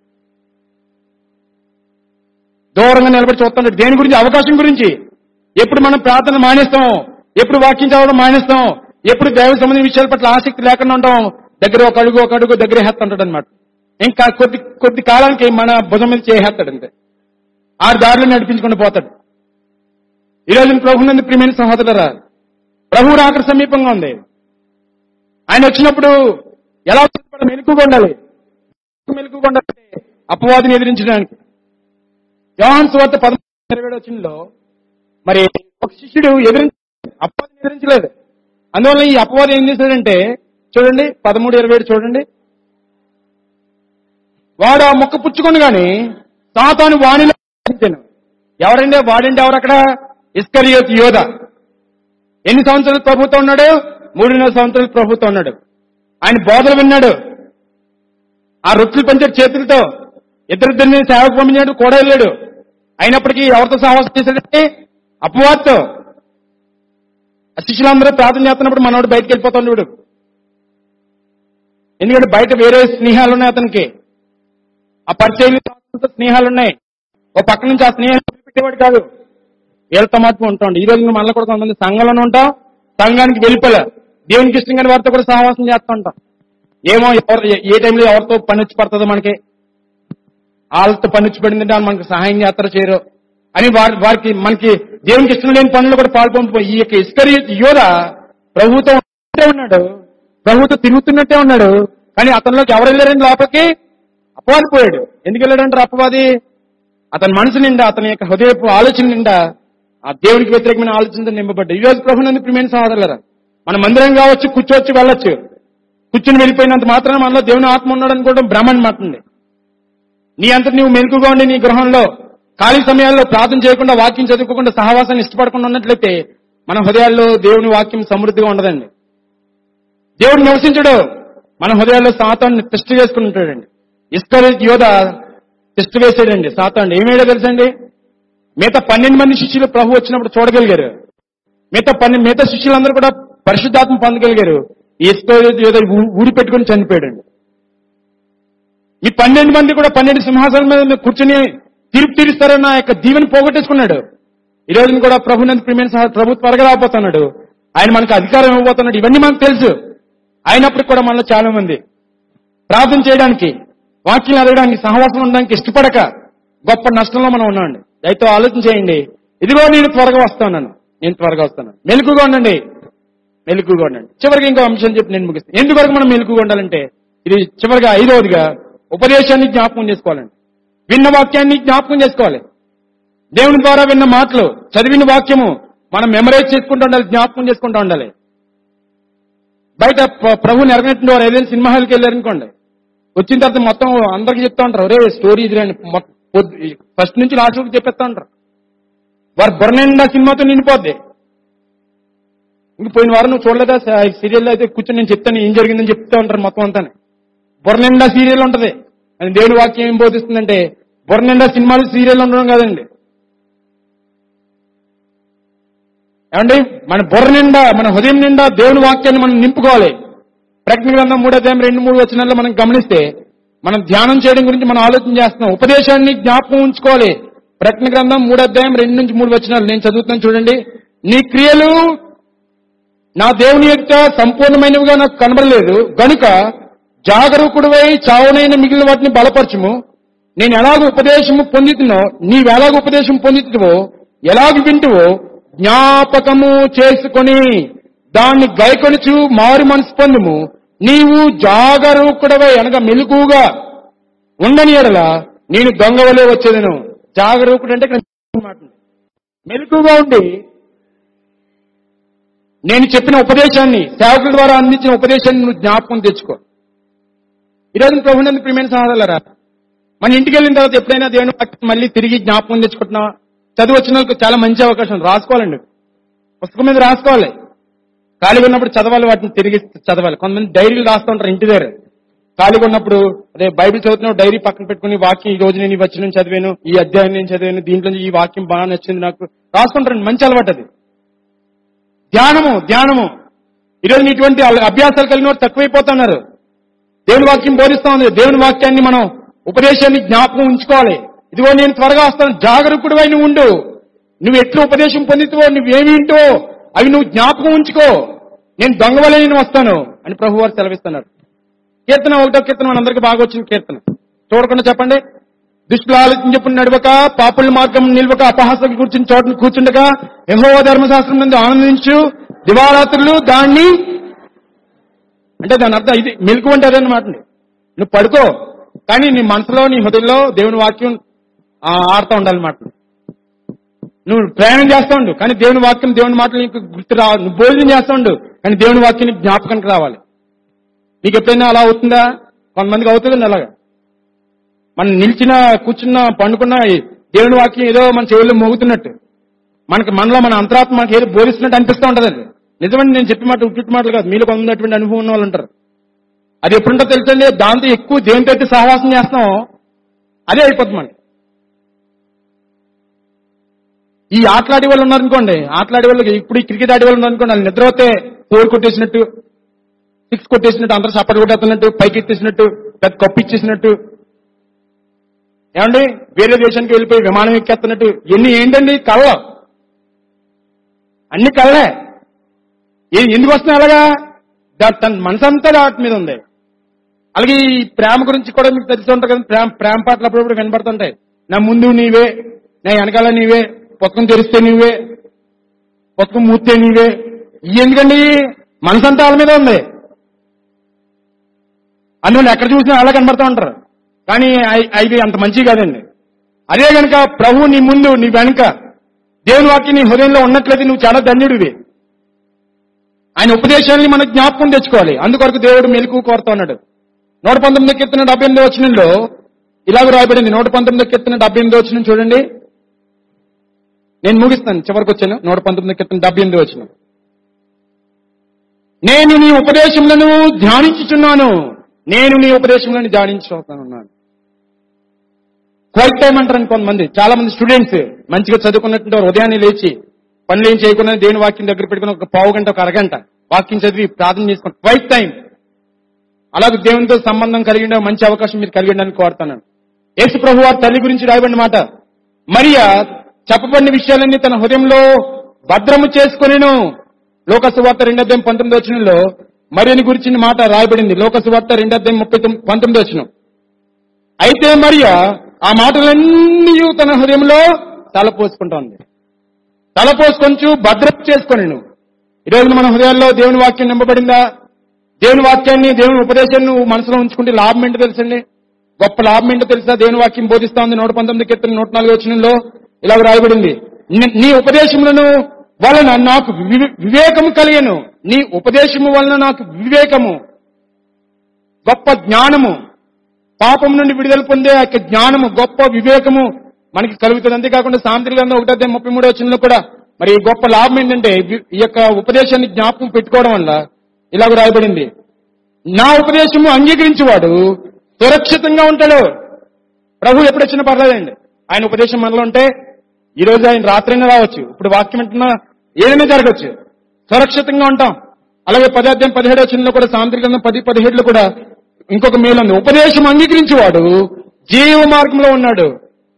దూరంగా నిలబడి చూస్తుంటాడు దేని గురించి అవకాశం గురించి ఎప్పుడు మనం ప్రార్థన మానేస్తాం ఎప్పుడు వాక్యం చదవడం మానేస్తాం ఎప్పుడు దైవ సంబంధించిన విషయాల పట్ల ఆసక్తి లేకుండా ఉంటాం దగ్గర ఒక అడుగు ఒక అడుగు దగ్గర హేస్తుంటాడు అనమాట ఇంకా కొద్ది కొద్ది కాలానికి మన భుజం మీద చేసేస్తాడు అంతే ఆ దారిలో నడిపించుకుంటూ పోతాడు ఈ రోజు ప్రభునందు ప్రియమైన సహోదరులరా ప్రభు రాకడ సమీపంగా ఉంది ఆయన వచ్చినప్పుడు ఎలా వస్తాడో మెలకుగా ఉండాలి మెలకుగా ఉండాలంటే అపవాదిని ఎదిరించడానికి యోహాన్ సువార్త పదమూడు ఇరవై ఏడు వచ్చినలో మరి ఒక శిష్యుడు ఎదిరించ అపవాదిని ఎదిరించలేదు అందువల్ల ఈ అపవాది ఏం చేశాడంటే చూడండి పదమూడు ఇరవై ఏడు చూడండి వాడు ఆ మొక్క పుచ్చుకొని గాని సాతాను వాణిలో ప్రవేశించెను. ఎవరండి వాడండి ఎవరు అక్కడ ఇస్కరియోత్ యోధ ఎన్ని సంవత్సరాలు ప్రభుత్వం ఉన్నాడు మూడున్నర సంవత్సరాలు ప్రభుత్వం ఉన్నాడు ఆయన బోధలు విన్నాడు ఆ రొట్లు పెంచాడు చేతులతో ఇద్దరిద్దరిని సేవకు పంపించాడు కూడా వెళ్ళాడు అయినప్పటికీ ఎవరితో సహవాసం చేశాడంటే అపవాద్తో ఆ శిష్యులందరూ ప్రార్థన చేస్తున్నప్పుడు మనవాడు బయటకు వెళ్ళిపోతున్నాడు ఎందుకంటే బయట వేరే స్నేహాలు ఉన్నాయి అతనికి ఆ పరిచయం స్నేహాలు ఉన్నాయి ఓ పక్క నుంచి ఆ స్నేహాలు పెట్టేవాడు కాదు వీళ్ళతో మాత్రం ఉంటాం ఈ రోజు మనలో కూడా కొంతమంది సంఘంలోనే ఉంటాం సంఘానికి వెళ్ళిపోలే దేవునికి ఇష్టం కాని వారితో కూడా సహవాసం చేస్తూ ఉంటాం ఏమో ఎవరు ఏ టైంలో ఎవరితో పని వచ్చి పడుతుందో మనకి వాళ్ళతో పని వచ్చి పడిందంటే వాళ్ళు మనకి సహాయం చేస్తారో చేయరు అని వారి వారికి మనకి దేవునికి ఇష్టం లేని పనులు కూడా పాల్పొంపు ఈ యొక్క ఇస్కరి యోధ ప్రభుతో ఉన్నట్టే ఉన్నాడు ప్రభుతో తిరుగుతున్నట్టే ఉన్నాడు కానీ అతనిలోకి ఎవరు వెళ్ళారండి లోపలికి అపవాది పోయాడు ఎందుకు వెళ్ళాడంటారు అపవాది అతని మనసు నిండా అతని యొక్క హృదయపు ఆలోచన నిండా ఆ దేవునికి వ్యతిరేకమైన ఆలోచనతో నింపబడ్డాడు ఈ రోజు ప్రభునందు ప్రియమైన సహోదరులరా మన మందిరం కావచ్చు కూర్చోవచ్చు వెళ్ళొచ్చు కూర్చుని వెళ్ళిపోయినంత మాత్రాన మనలో దేవుని ఆత్మ ఉన్నాడు అనుకోవడం భ్రమణ మాటండి నీ అంతటి నువ్వు మెలకుగా ఉండి నీ గృహంలో ఖాళీ సమయాల్లో ప్రార్థన చేయకుండా వాక్యం చదువుకోకుండా సహవాసాన్ని ఇష్టపడకుండా ఉన్నట్లయితే మన హృదయాల్లో దేవుని వాక్యం సమృద్ధిగా ఉండదండి దేవుడు నివసించడు మన హృదయాల్లో సాతాన్ని తిష్ట చేసుకుని ఉంటాడండి ఇస్కరి యోధ తిష్ట వేసాడండి సాతాన్ని ఏమేడో తెలుసండి మిగతా పన్నెండు మంది శిష్యులు ప్రభు వచ్చినప్పుడు చూడగలిగారు మిగతా పన్నెండు మిగతా శిష్యులందరూ కూడా పరిశుద్ధాత్మ పొందగలిగారు ఇసుక ఏదో ఊ- ఊడి పెట్టుకుని చనిపోయాడండి ఈ పన్నెండు మంది కూడా పన్నెండు సింహాసనం మీద కూర్చుని తీర్పు తీరుస్తారన్న ఆ యొక్క దీవెని పోగొట్టేసుకున్నాడు ఈ రోజున కూడా ప్రభు నందు ప్రియమైన సహ- ప్రభు త్వరగా రాబోతున్నాడు ఆయన మనకు అధికారం ఇవ్వబోతున్నాడు ఇవన్నీ మనకు తెలుసు అయినప్పటికీ కూడా మనలో చాలా మంది ప్రార్థన చేయడానికి వాక్యం ఎదగడానికి సహవాసం ఉండడానికి ఇష్టపడక గొప్ప నష్టంలో మనం ఉన్నామండి దయతో ఆలోచన చేయండి ఇదిగో నేను త్వరగా వస్తాను నేను త్వరగా వస్తాను మెలకుగా ఉండండి మెలకుగా ఉండండి చివరికి ఇంకో అంశం చెప్పి నేను ముగిస్తాను ఎందువరకు మనం మెలకుగా ఉండాలంటే ఇది చివరిగా ఐదవదిగా ఉపదేశాన్ని జ్ఞాపకం చేసుకోవాలండి విన్న వాక్యాన్ని జ్ఞాపకం చేసుకోవాలి దేవుని ద్వారా విన్న మాటలు చదివిన వాక్యము మనం మెమరైజ్ చేసుకుంటూ ఉండాలి జ్ఞాపకం చేసుకుంటూ ఉండాలి బయట ప్ర- ప్రభుని ఎరగనట్టు వారు ఏదైనా సినిమా హాల్కి వెళ్ళారనుకోండి వచ్చిన తర్వాత మొత్తం అందరికి చెప్తా ఉంటారు ఒరే స్టోరీ ఇది రండి ఫస్ట్ నుంచి లాస్ట్ వరకు చెప్పేస్తా ఉంటారు వారు బుర్రనిండా సినిమాతో నిండిపోద్ది ఇంక పోయిన వారం నువ్వు చూడలేదా సీరియల్ అయితే కూర్చొని నేను చెప్తాను ఏం జరిగిందని చెప్తా ఉంటారు మొత్తం అంతా బుర్రనిండా సీరియల్ ఉంటది అని దేవుని వాక్యం ఏం బోధిస్తుందంటే బుర్రనిండా సినిమాలు సీరియల్ ఉండడం కాదండి ఏమండి మన బుర్ర నిండా మన హృదయం నిండా దేవుని వాక్యాన్ని మనం నింపుకోవాలి ప్రకటన గ్రంథం మూడో అధ్యాయం రెండు మూడు వచనాల్లో మనం గమనిస్తే మనం ధ్యానం చేయడం గురించి మనం ఆలోచన చేస్తున్నాం ఉపదేశాన్ని జ్ఞాపకం ఉంచుకోవాలి ప్రకటన గ్రంథం మూడో అధ్యాయం రెండు నుంచి మూడు వచనాలు నేను చదువుతాను చూడండి నీ క్రియలు నా దేవుని యొక్క సంపూర్ణమైనవిగా నాకు కనబడలేదు గనుక జాగరూకుడివై చావునైన మిగిలిన వాటిని బలపరచుము నేను ఎలాగ ఉపదేశము పొందుతున్నో నీవు ఎలాగ ఉపదేశం పొందుతువో ఎలాగ వింటువో జ్ఞాపకము చేసుకొని దాన్ని గైకొనుచు మారు మనసు పొందుము నీవు జాగరూకుడవై అనగా మెలకుగా ఉండని ఎడల నేను దొంగవలే వచ్చేదను జాగరూకుడు అంటే ఇక్కడ మాట ఉంది. మెలకుగా ఉండి నేను చెప్పిన ఉపదేశాన్ని సేవకుల ద్వారా అందించిన ఉపదేశాన్ని నువ్వు జ్ఞాపకం తెచ్చుకో ఈరోజు ప్రభునందు ప్రియమైన సహోదరులారా మన ఇంటికి వెళ్ళిన తర్వాత ఎప్పుడైనా దేవుని వాక్యం మళ్ళీ తిరిగి జ్ఞాపకం తెచ్చుకుంటున్నావా చదువు వచ్చిన వాళ్ళకి చాలా మంచి అవకాశం రాసుకోవాలండి పుస్తకం మీద రాసుకోవాలి ఖాళీగా ఉన్నప్పుడు చదవాలి వాటిని తిరిగి చదవాలి కొంతమంది డైరీలు రాస్తూ ఉంటారు ఇంటి దగ్గర ఖాళీగా ఉన్నప్పుడు అదే బైబిల్ చదువుతున్న డైరీ పక్కన పెట్టుకుని వాక్యం ఈ రోజు నేను ఈ వచ్చిన చదివాను ఈ అధ్యాయం నేను చదివాను దీంట్లో ఈ వాక్యం బాగా నచ్చింది నాకు రాసుకుంటారండి మంచి అలవాటు అది ధ్యానము ధ్యానము ఈరోజు ఇటువంటి అల- అభ్యాసాలు కలిగిన వారు తక్కువైపోతున్నారు దేవుని వాక్యం బోధిస్తా ఉంది దేవుని వాక్యాన్ని మనం ఉపదేశాన్ని జ్ఞాపకం ఉంచుకోవాలి ఇదిగో నేను త్వరగా వస్తాను జాగరూకుడు నువ్వు ఉండు నువ్వు ఎట్లు ఉపదేశం పొందుతావో నువ్వేమి వింటో అవి నువ్వు జ్ఞాపకం ఉంచుకో నేను దొంగవలే నేను వస్తాను అని ప్రభు వారు సెలవిస్తున్నారు కీర్తన ఒకటో కీర్తన మనందరికీ బాగా వచ్చిన కీర్తన చూడకుండా చెప్పండి దుష్టుల ఆలోచన చెప్పిన నడవక పాపుల మార్గం నిల్వక అపహాసం కూర్చుని చోటును కూర్చుండగా యెహోవా ధర్మశాస్త్రం నుండి ఆనందించు దివారాత్రులు దాన్ని అంటే దాని అర్థం ఇది మెలకు అంటే అదన్నమాట అండి నువ్వు పడుకో కానీ నీ మనసులో నీ హృదయంలో దేవుని వాక్యం ఆ, ఆడుతూ ఉండాలన్నమాట నువ్వు ప్రయాణం చేస్తూ ఉండు కానీ దేవుని వాక్యం దేవుని మాటలు నీకు గుర్తు రావాలి నువ్వు భోజనం చేస్తూ ఉండు కానీ దేవుని వాక్యం నీకు జ్ఞాపకానికి రావాలి నీకు ఎప్పుడైనా అలా అవుతుందా కొంతమందికి అవుతుందండి అలాగా మనం నిలిచిన కూర్చున్న పండుకున్న దేవుని వాక్యం ఏదో మన చెవుల్లో మోగుతున్నట్టు మనకి మనలో మన అంతరాత్మ మనకి ఏదో బోధిస్తున్నట్టు అనిపిస్తూ ఉంటది అది నిజమండి నేను చెప్పిన మాట ఉట్టి మాటలు కాదు మీలో పొందినటువంటి అనుభవం ఉన్న వాళ్ళు ఉంటారు అది ఎప్పుడుంటో తెలుసండి దాంతో ఎక్కువ దేనితో అయితే సహవాసం చేస్తాం అదే అయిపోతుంది మనకి ఈ ఆటలాడే వాళ్ళు ఉన్నారనుకోండి ఆటలాడే వాళ్ళకి ఇప్పుడు ఈ క్రికెట్ ఆడే వాళ్ళు ఉన్నారనుకోండి వాళ్ళు నిద్ర వస్తే ఫోర్ కొట్టేసినట్టు సిక్స్ కొట్టేసినట్టు అందరూ చప్పటి కొట్టేస్తున్నట్టు పైకి ఎత్తేసినట్టు పెద్ద కప్పు ఇచ్చేసినట్టు ఏమండి వేరే దేశానికి వెళ్ళిపోయి విమానం ఎక్కేస్తున్నట్టు ఎన్ని ఏంటండి కళ్ళ అన్ని కళ్ళే ఏ- ఎందుకు వస్తున్నాయి అలాగా దా- తన మనసంతా వాటి మీద ఉంది అలాగే ఈ ప్రేమ గురించి కూడా మీకు తెలిసి ఉంటుంది కదా ప్రేమ ప్రేమ పాటలు అప్పుడప్పుడు వినపడుతుంటాయి నా ముందు నీవే నా వెనకాల నీవే పుస్తకం తెరిస్తే నీవే పుస్తకం మూస్తే నీవే ఇవి ఎందుకండి మనసంతా వాళ్ళ మీద ఉంది అందువల్ల ఎక్కడ చూసినా అలా కనబడుతూ ఉంటారు కానీ అయి- అవి అంత మంచివి కాదండి అదే గనుక ప్రభు నీ ముందు నీ వెనుక దేవుని వాక్యం నీ హృదయంలో ఉన్నట్లయితే నువ్వు చాలా ధన్యుడివి ఆయన ఉపదేశాన్ని మనకు జ్ఞాపకం తెచ్చుకోవాలి అందుకొరకు దేవుడు మెలకు కోరుతా ఉన్నాడు నూట పంతొమ్మిది కీర్తన డెబ్బై ఎనిమిది వచ్చినంలో ఇలాగ రాయబడింది నూట పంతొమ్మిది కీర్తన డెబ్బై ఎనిమిది వచ్చిన చూడండి నేను ముగిస్తాను చివరికి వచ్చాను నూట పంతొమ్మిది కీర్తన డెబ్బై ఎనిమిది వచ్చిన నేను నీ ఉపదేశములను ధ్యానించుచున్నాను నేను నీ ఉపదేశములను ధ్యానించుతున్నాను క్వైట్ టైం అంటారని కొంతమంది చాలా మంది స్టూడెంట్స్ మంచిగా చదువుకున్నట్టు ఉదయాన్నే లేచి పనులు ఏం చేయకుండా దేవుని వాక్యం దగ్గర పెట్టుకుని ఒక పావు గంట ఒక అరగంట వాక్యం చదివి ప్రార్థన చేసుకోండి ట్వైస్ టైం అలాగే దేవునితో సంబంధం కలిగి ఉండే మంచి అవకాశం మీరు కలిగి ఉండడానికి కోరుతున్నాను యేసు ప్రభు వారి తల్లి గురించి రాయబడిన మాట మరియా చెప్పబడిన విషయాలన్నీ తన హృదయంలో భద్రము చేసుకొనిను లోకసు వార్త రెండోద్యం పంతొమ్మిది వచనంలో మరియని గురించిన మాట రాయబడింది లోకసు వార్త రెండోద్యం ముప్పై తొమ్మిది పంతొమ్మిది వచనం అయితే మరియా ఆ మాటలన్నీ తన హృదయంలో తలపోసుకుంటోంది తలపోసుకొంచు భద్రత చేసుకొని ఈ రోజున మన హృదయాల్లో దేవుని వాక్యం నింపబడిందా దేవుని వాక్యాన్ని దేవుని ఉపదేశాన్ని నువ్వు మనసులో ఉంచుకుంటే లాభం ఏంటో తెలుసండి గొప్ప లాభం ఏంటో తెలుసా దేవుని వాక్యం బోధిస్తా ఉంది నూట పంతొమ్మిది కీర్తన నూట నాలుగు వచనంలో ఇలా రాయబడింది నీ- నీ ఉపదేశములను వలన నాకు వివే- వివేకము కలిగను నీ ఉపదేశము వలన నాకు వివేకము గొప్ప జ్ఞానము పాపం నుండి విడుదల పొందే ఆ యొక్క జ్ఞానము గొప్ప వివేకము మనకి కలుగుతుంది అంతేకాకుండా సాంత్రిక గ్రంథం ఒకటో అధ్యాయం ముప్పై మూడో వచనంలో కూడా మరి ఈ గొప్ప లాభం ఏంటంటే వి- ఈ యొక్క ఉపదేశాన్ని జ్ఞాపకం పెట్టుకోవడం వల్ల ఇలాగ రాయబడింది నా ఉపదేశము అంగీకరించేవాడు సురక్షితంగా ఉంటాడు ప్రభు ఎప్పుడు వచ్చినా పర్లేదండి ఆయన ఉపదేశం మనలో ఉంటే ఈ రోజు ఆయన రాత్రైనా రావచ్చు ఇప్పుడు వాక్యం వింటున్నా ఏదైనా జరగచ్చు సురక్షితంగా ఉంటాం అలాగే పదార్థం పదిహేడు వచ్చినలో కూడా సాంత్రిక గ్రంథం పది పదిహేడులో కూడా ఇంకొక మేలు ఉంది ఉపదేశం అంగీకరించేవాడు జీవ మార్గంలో ఉన్నాడు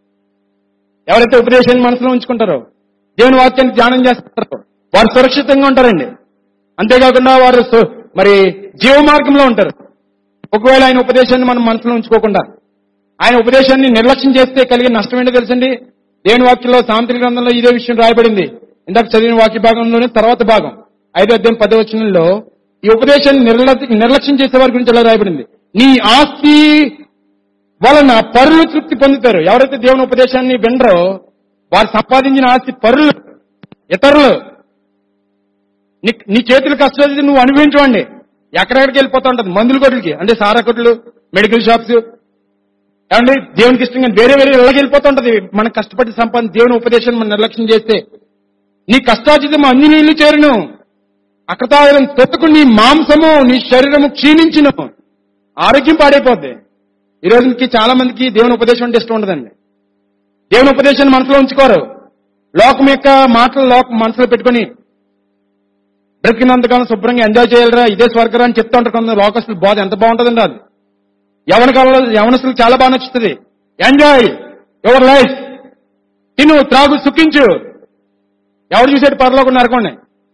ఎవరైతే ఉపదేశాన్ని మనసులో ఉంచుకుంటారో దేవుని వాక్యాన్ని ధ్యానం చేస్తారో వారు సురక్షితంగా ఉంటారండి అంతేకాకుండా వారు సు- మరి జీవ మార్గంలో ఉంటారు ఒకవేళ ఆయన ఉపదేశాన్ని మనం మనసులో ఉంచుకోకుండా ఆయన ఉపదేశాన్ని నిర్లక్ష్యం చేస్తే కలిగే నష్టం ఏంటో తెలుసండి దేవుని వాక్యంలో సాంత్రిక గ్రంథంలో ఇదే విషయం రాయబడింది ఇందాక చదివిన వాక్య భాగంలోనే తర్వాత భాగం ఐదో అధ్యాయం పదో వచనంలో ఈ ఉపదేశాన్ని నిర్లక్ష్య నిర్లక్ష్యం చేసే వారి గురించి ఎలా రాయబడింది నీ ఆస్తి వలన పరులు తృప్తి పొందుతారు ఎవరైతే దేవుని ఉపదేశాన్ని వినరో వారు సంపాదించిన ఆస్తి పరులు ఇతరులు నీ నీ చేతుల కష్టాలు నువ్వు అనుభవించవండి ఎక్కడెక్కడికి వెళ్ళిపోతా ఉంటుంది మందుల కొట్లకి అంటే సారా కొట్లు మెడికల్ షాప్స్ ఏమండి దేవునికి ఇష్టంగా వేరే వేరే ఇళ్ళకి వెళ్ళిపోతూ ఉంటది మనం కష్టపడి సంపాదన దేవుని ఉపదేశాన్ని మనం నిర్లక్ష్యం చేస్తే నీ కష్టార్జితం అన్ని నీళ్లు చేరును అక్కడ తొట్టుకు నీ మాంసము నీ శరీరము క్షీణించును ఆరోగ్యం పాడైపోద్ది ఈ రోజుకి చాలా మందికి దేవుని ఉపదేశం అంటే ఇష్టం ఉండదండి దేవుని ఉపదేశాన్ని మనసులో ఉంచుకోరు లోకం యొక్క మాటలు లోకం మనసులో పెట్టుకొని బ్రతికినంతకాలం శుభ్రంగా ఎంజాయ్ చేయాలరా ఇదే స్వర్గరా అని చెప్తా ఉంటారు కొంత లోకస్తులు బాధ ఎంత బాగుంటుందండి అది యవన కాలంలో యవనస్తులు చాలా బాగా నచ్చుతుంది ఎంజాయ్ యువర్ లైఫ్ తిను త్రాగు సుఖించు ఎవరు చూసేది పరలోకి నరకండి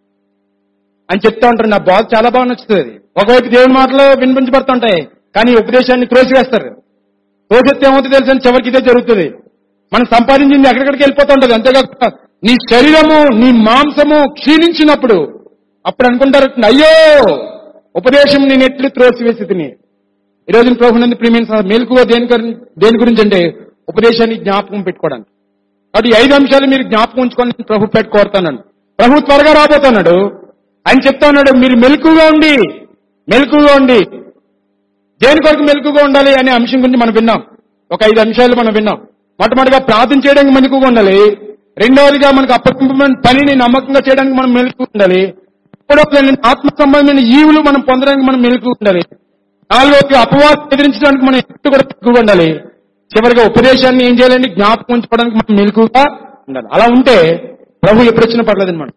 అని చెప్తా ఉంటారు నా బాధ చాలా బాగా నచ్చుతుంది ఒకవైపు దేవుని మాటలు వినిపించబడుతుంటాయి కానీ ఈ ఉపదేశాన్ని త్రోసివేస్తారు త్రోసిస్తే ఏమవుతుంది తెలుసా చివరికి ఇదే జరుగుతుంది మనం సంపాదించింది ఎక్కడికడికి వెళ్ళిపోతూ ఉంటుంది అంతేకాక నీ శరీరము నీ మాంసము క్షీణించినప్పుడు అప్పుడు అనుకుంటారు అయ్యో ఉపదేశం నేను ఎట్లు త్రోసివేసి తిని ఈ రోజు ప్రభు నందు ప్రియమైన మేలుకు దేని గురి- దేని గురించి అంటే ఉపదేశాన్ని జ్ఞాపకం పెట్టుకోవడానికి కాబట్టి ఈ ఐదు అంశాలు మీరు జ్ఞాపకం ఉంచుకొని ప్రభు పెట్టి కోరుతానండి ప్రభు త్వరగా రాబోతున్నాడు ఆయన చెప్తా ఉన్నాడు మీరు మెలకుగా ఉండి మెలకుగా ఉండి దేని కొరకు మెలకుగా ఉండాలి అనే అంశం గురించి మనం విన్నాం ఒక ఐదు అంశాలు మనం విన్నాం మొట్టమొదటిగా ప్రార్థన చేయడానికి మెలకుగా ఉండాలి రెండవదిగా మనకు అప్పటికమైన పనిని నమ్మకంగా చేయడానికి మనం మెలకుగా ఉండాలి మూడవది ఆత్మ సంబంధమైన ఈవులు మనం పొందడానికి మనం మెలకుగా ఉండాలి నాలుగవది అపవాదం ఎదిరించడానికి మనం ఎప్పుడు కూడా మెలకుగా ఉండాలి చివరిగా ఉపదేశాన్ని ఏం చేయాలండి జ్ఞాపకం ఉంచుకోవడానికి మనం మెలకుగా ఉండాలి అలా ఉంటే ప్రభు ఎప్పుడు వచ్చినా పర్లేదు అనమాట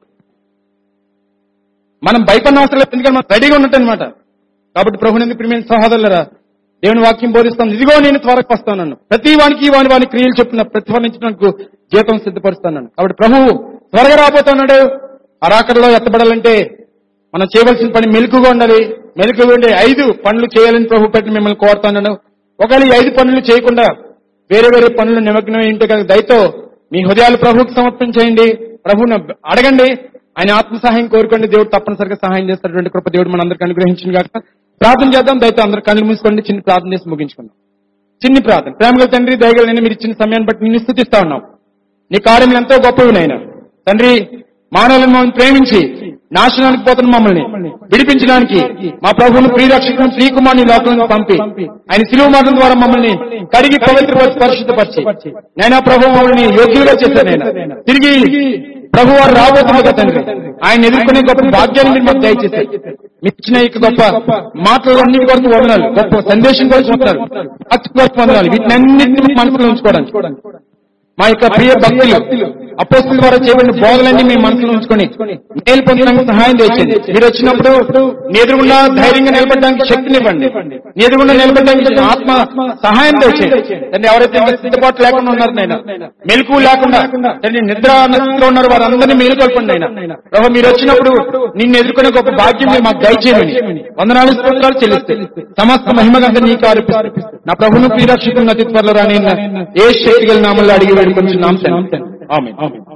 మనం భయపడిన అవసరం లేదు ఎందుకంటే మనం రెడీగా ఉన్నట్టు అనమాట కాబట్టి ప్రభునందు ప్రియమైన సహోదరులరా దేవుని వాక్యం బోధిస్తాను ఇదిగో నేను త్వరకు వస్తానన్ను ప్రతి వానికి వాని వాని క్రియలు చెప్పిన ప్రతిఫలించడానికి జీతం సిద్ధపరుస్తానన్నాను కాబట్టి ప్రభువు త్వరగా రాబోతున్నాడు అరాకడలో ఎత్తబడాలంటే మనం చేయవలసిన పని మెలుకుగా ఉండాలి మెలుకుగా ఉండే ఐదు పనులు చేయాలని ప్రభు పెట్టి మిమ్మల్ని కోరుతాను ఒకవేళ ఈ ఐదు పనులు చేయకుండా వేరే వేరే పనులు నిమగ్నం ఏంటో కనుక దయతో మీ హృదయాలు ప్రభువుకి సమర్పించేయండి ప్రభువుని అడగండి ఆయన ఆత్మ సహాయం కోరుకోండి దేవుడు తప్పనిసరిగా సహాయం చేస్తాడు కృప దేవుడు మనందరికి అనుగ్రహించిన గాక ప్రార్థన చేద్దాం దయతో అందరు కళ్ళు మూసుకోండి చిన్న ప్రార్థన చేసి ముగించుకుందాం చిన్ని ప్రార్థన ప్రేమగల తండ్రి దయగల నేను మీరు ఇచ్చిన సమయాన్ని బట్టి నిన్ను స్థుతిస్తా ఉన్నాం నీ కార్యములు ఎంతో గొప్పవి నాయన తండ్రి మానవులను మమ్మల్ని ప్రేమించి నాశనానికి పోతున్న మమ్మల్ని విడిపించడానికి మా ప్రభువును ప్రియరక్షకులను శ్రీకుమార్ని లోకంలో పంపి ఆయన శిలువ మార్గం ద్వారా మమ్మల్ని కడిగి పవిత్రపరిచి పరిశుద్ధపరిచి నైనా ప్రభు మమ్మల్ని యోగ్యులుగా చేశారు నాయన తిరిగి ప్రభు వారు రాబోతున్నారు తండ్రి ఆయన ఎదుర్కొనే గొప్ప భాగ్యాన్ని మీరు మాకు దయచేశారు మీకు ఇచ్చిన ఈ గొప్ప మాటలన్నిటి కొరకు వందనాలు గొప్ప సందేశం కొరకు వందనాలు అతి కొరకు వందనాలు వీటిని అన్నింటినీ మనసులో ఉంచుకోవడానికి మా యొక్క ప్రియ భక్తులు అపోస్తుల ద్వారా చేయబడిన బోధలన్నీ మీ మనసులో ఉంచుకొని మేలు పొందడానికి సహాయం చేయండి మీరు వచ్చినప్పుడు నీ ఎదురుగుండా ధైర్యంగా నిలబడడానికి శక్తినివ్వండి నీ ఎదురుగుండా నిలబడడానికి ఆత్మ సహాయం చేయండి తండ్రి ఎవరైతే ఇంకా సిద్ధపాటు లేకుండా ఉన్నారు నేను మెలకు లేకుండా తండ్రి నిద్ర నష్టంలో ఉన్నారు వారందరినీ మేలుకొల్పండి అయినా ప్రభు మీరు వచ్చినప్పుడు నిన్ను ఎదుర్కొనే గొప్ప భాగ్యం మీరు మాకు దయచేయమని వందనాలు స్తోత్రాలు చెల్లిస్తే సమస్త మహిమగంత నీకు ఆరోపిస్తూ నా ప్రభును ప్రియరక్షకున్న తిత్వర్లో రాని ఏ శక్తి గల నామంలో అడిగి వేడుకొంచున్నాం తండ్రి ఆమె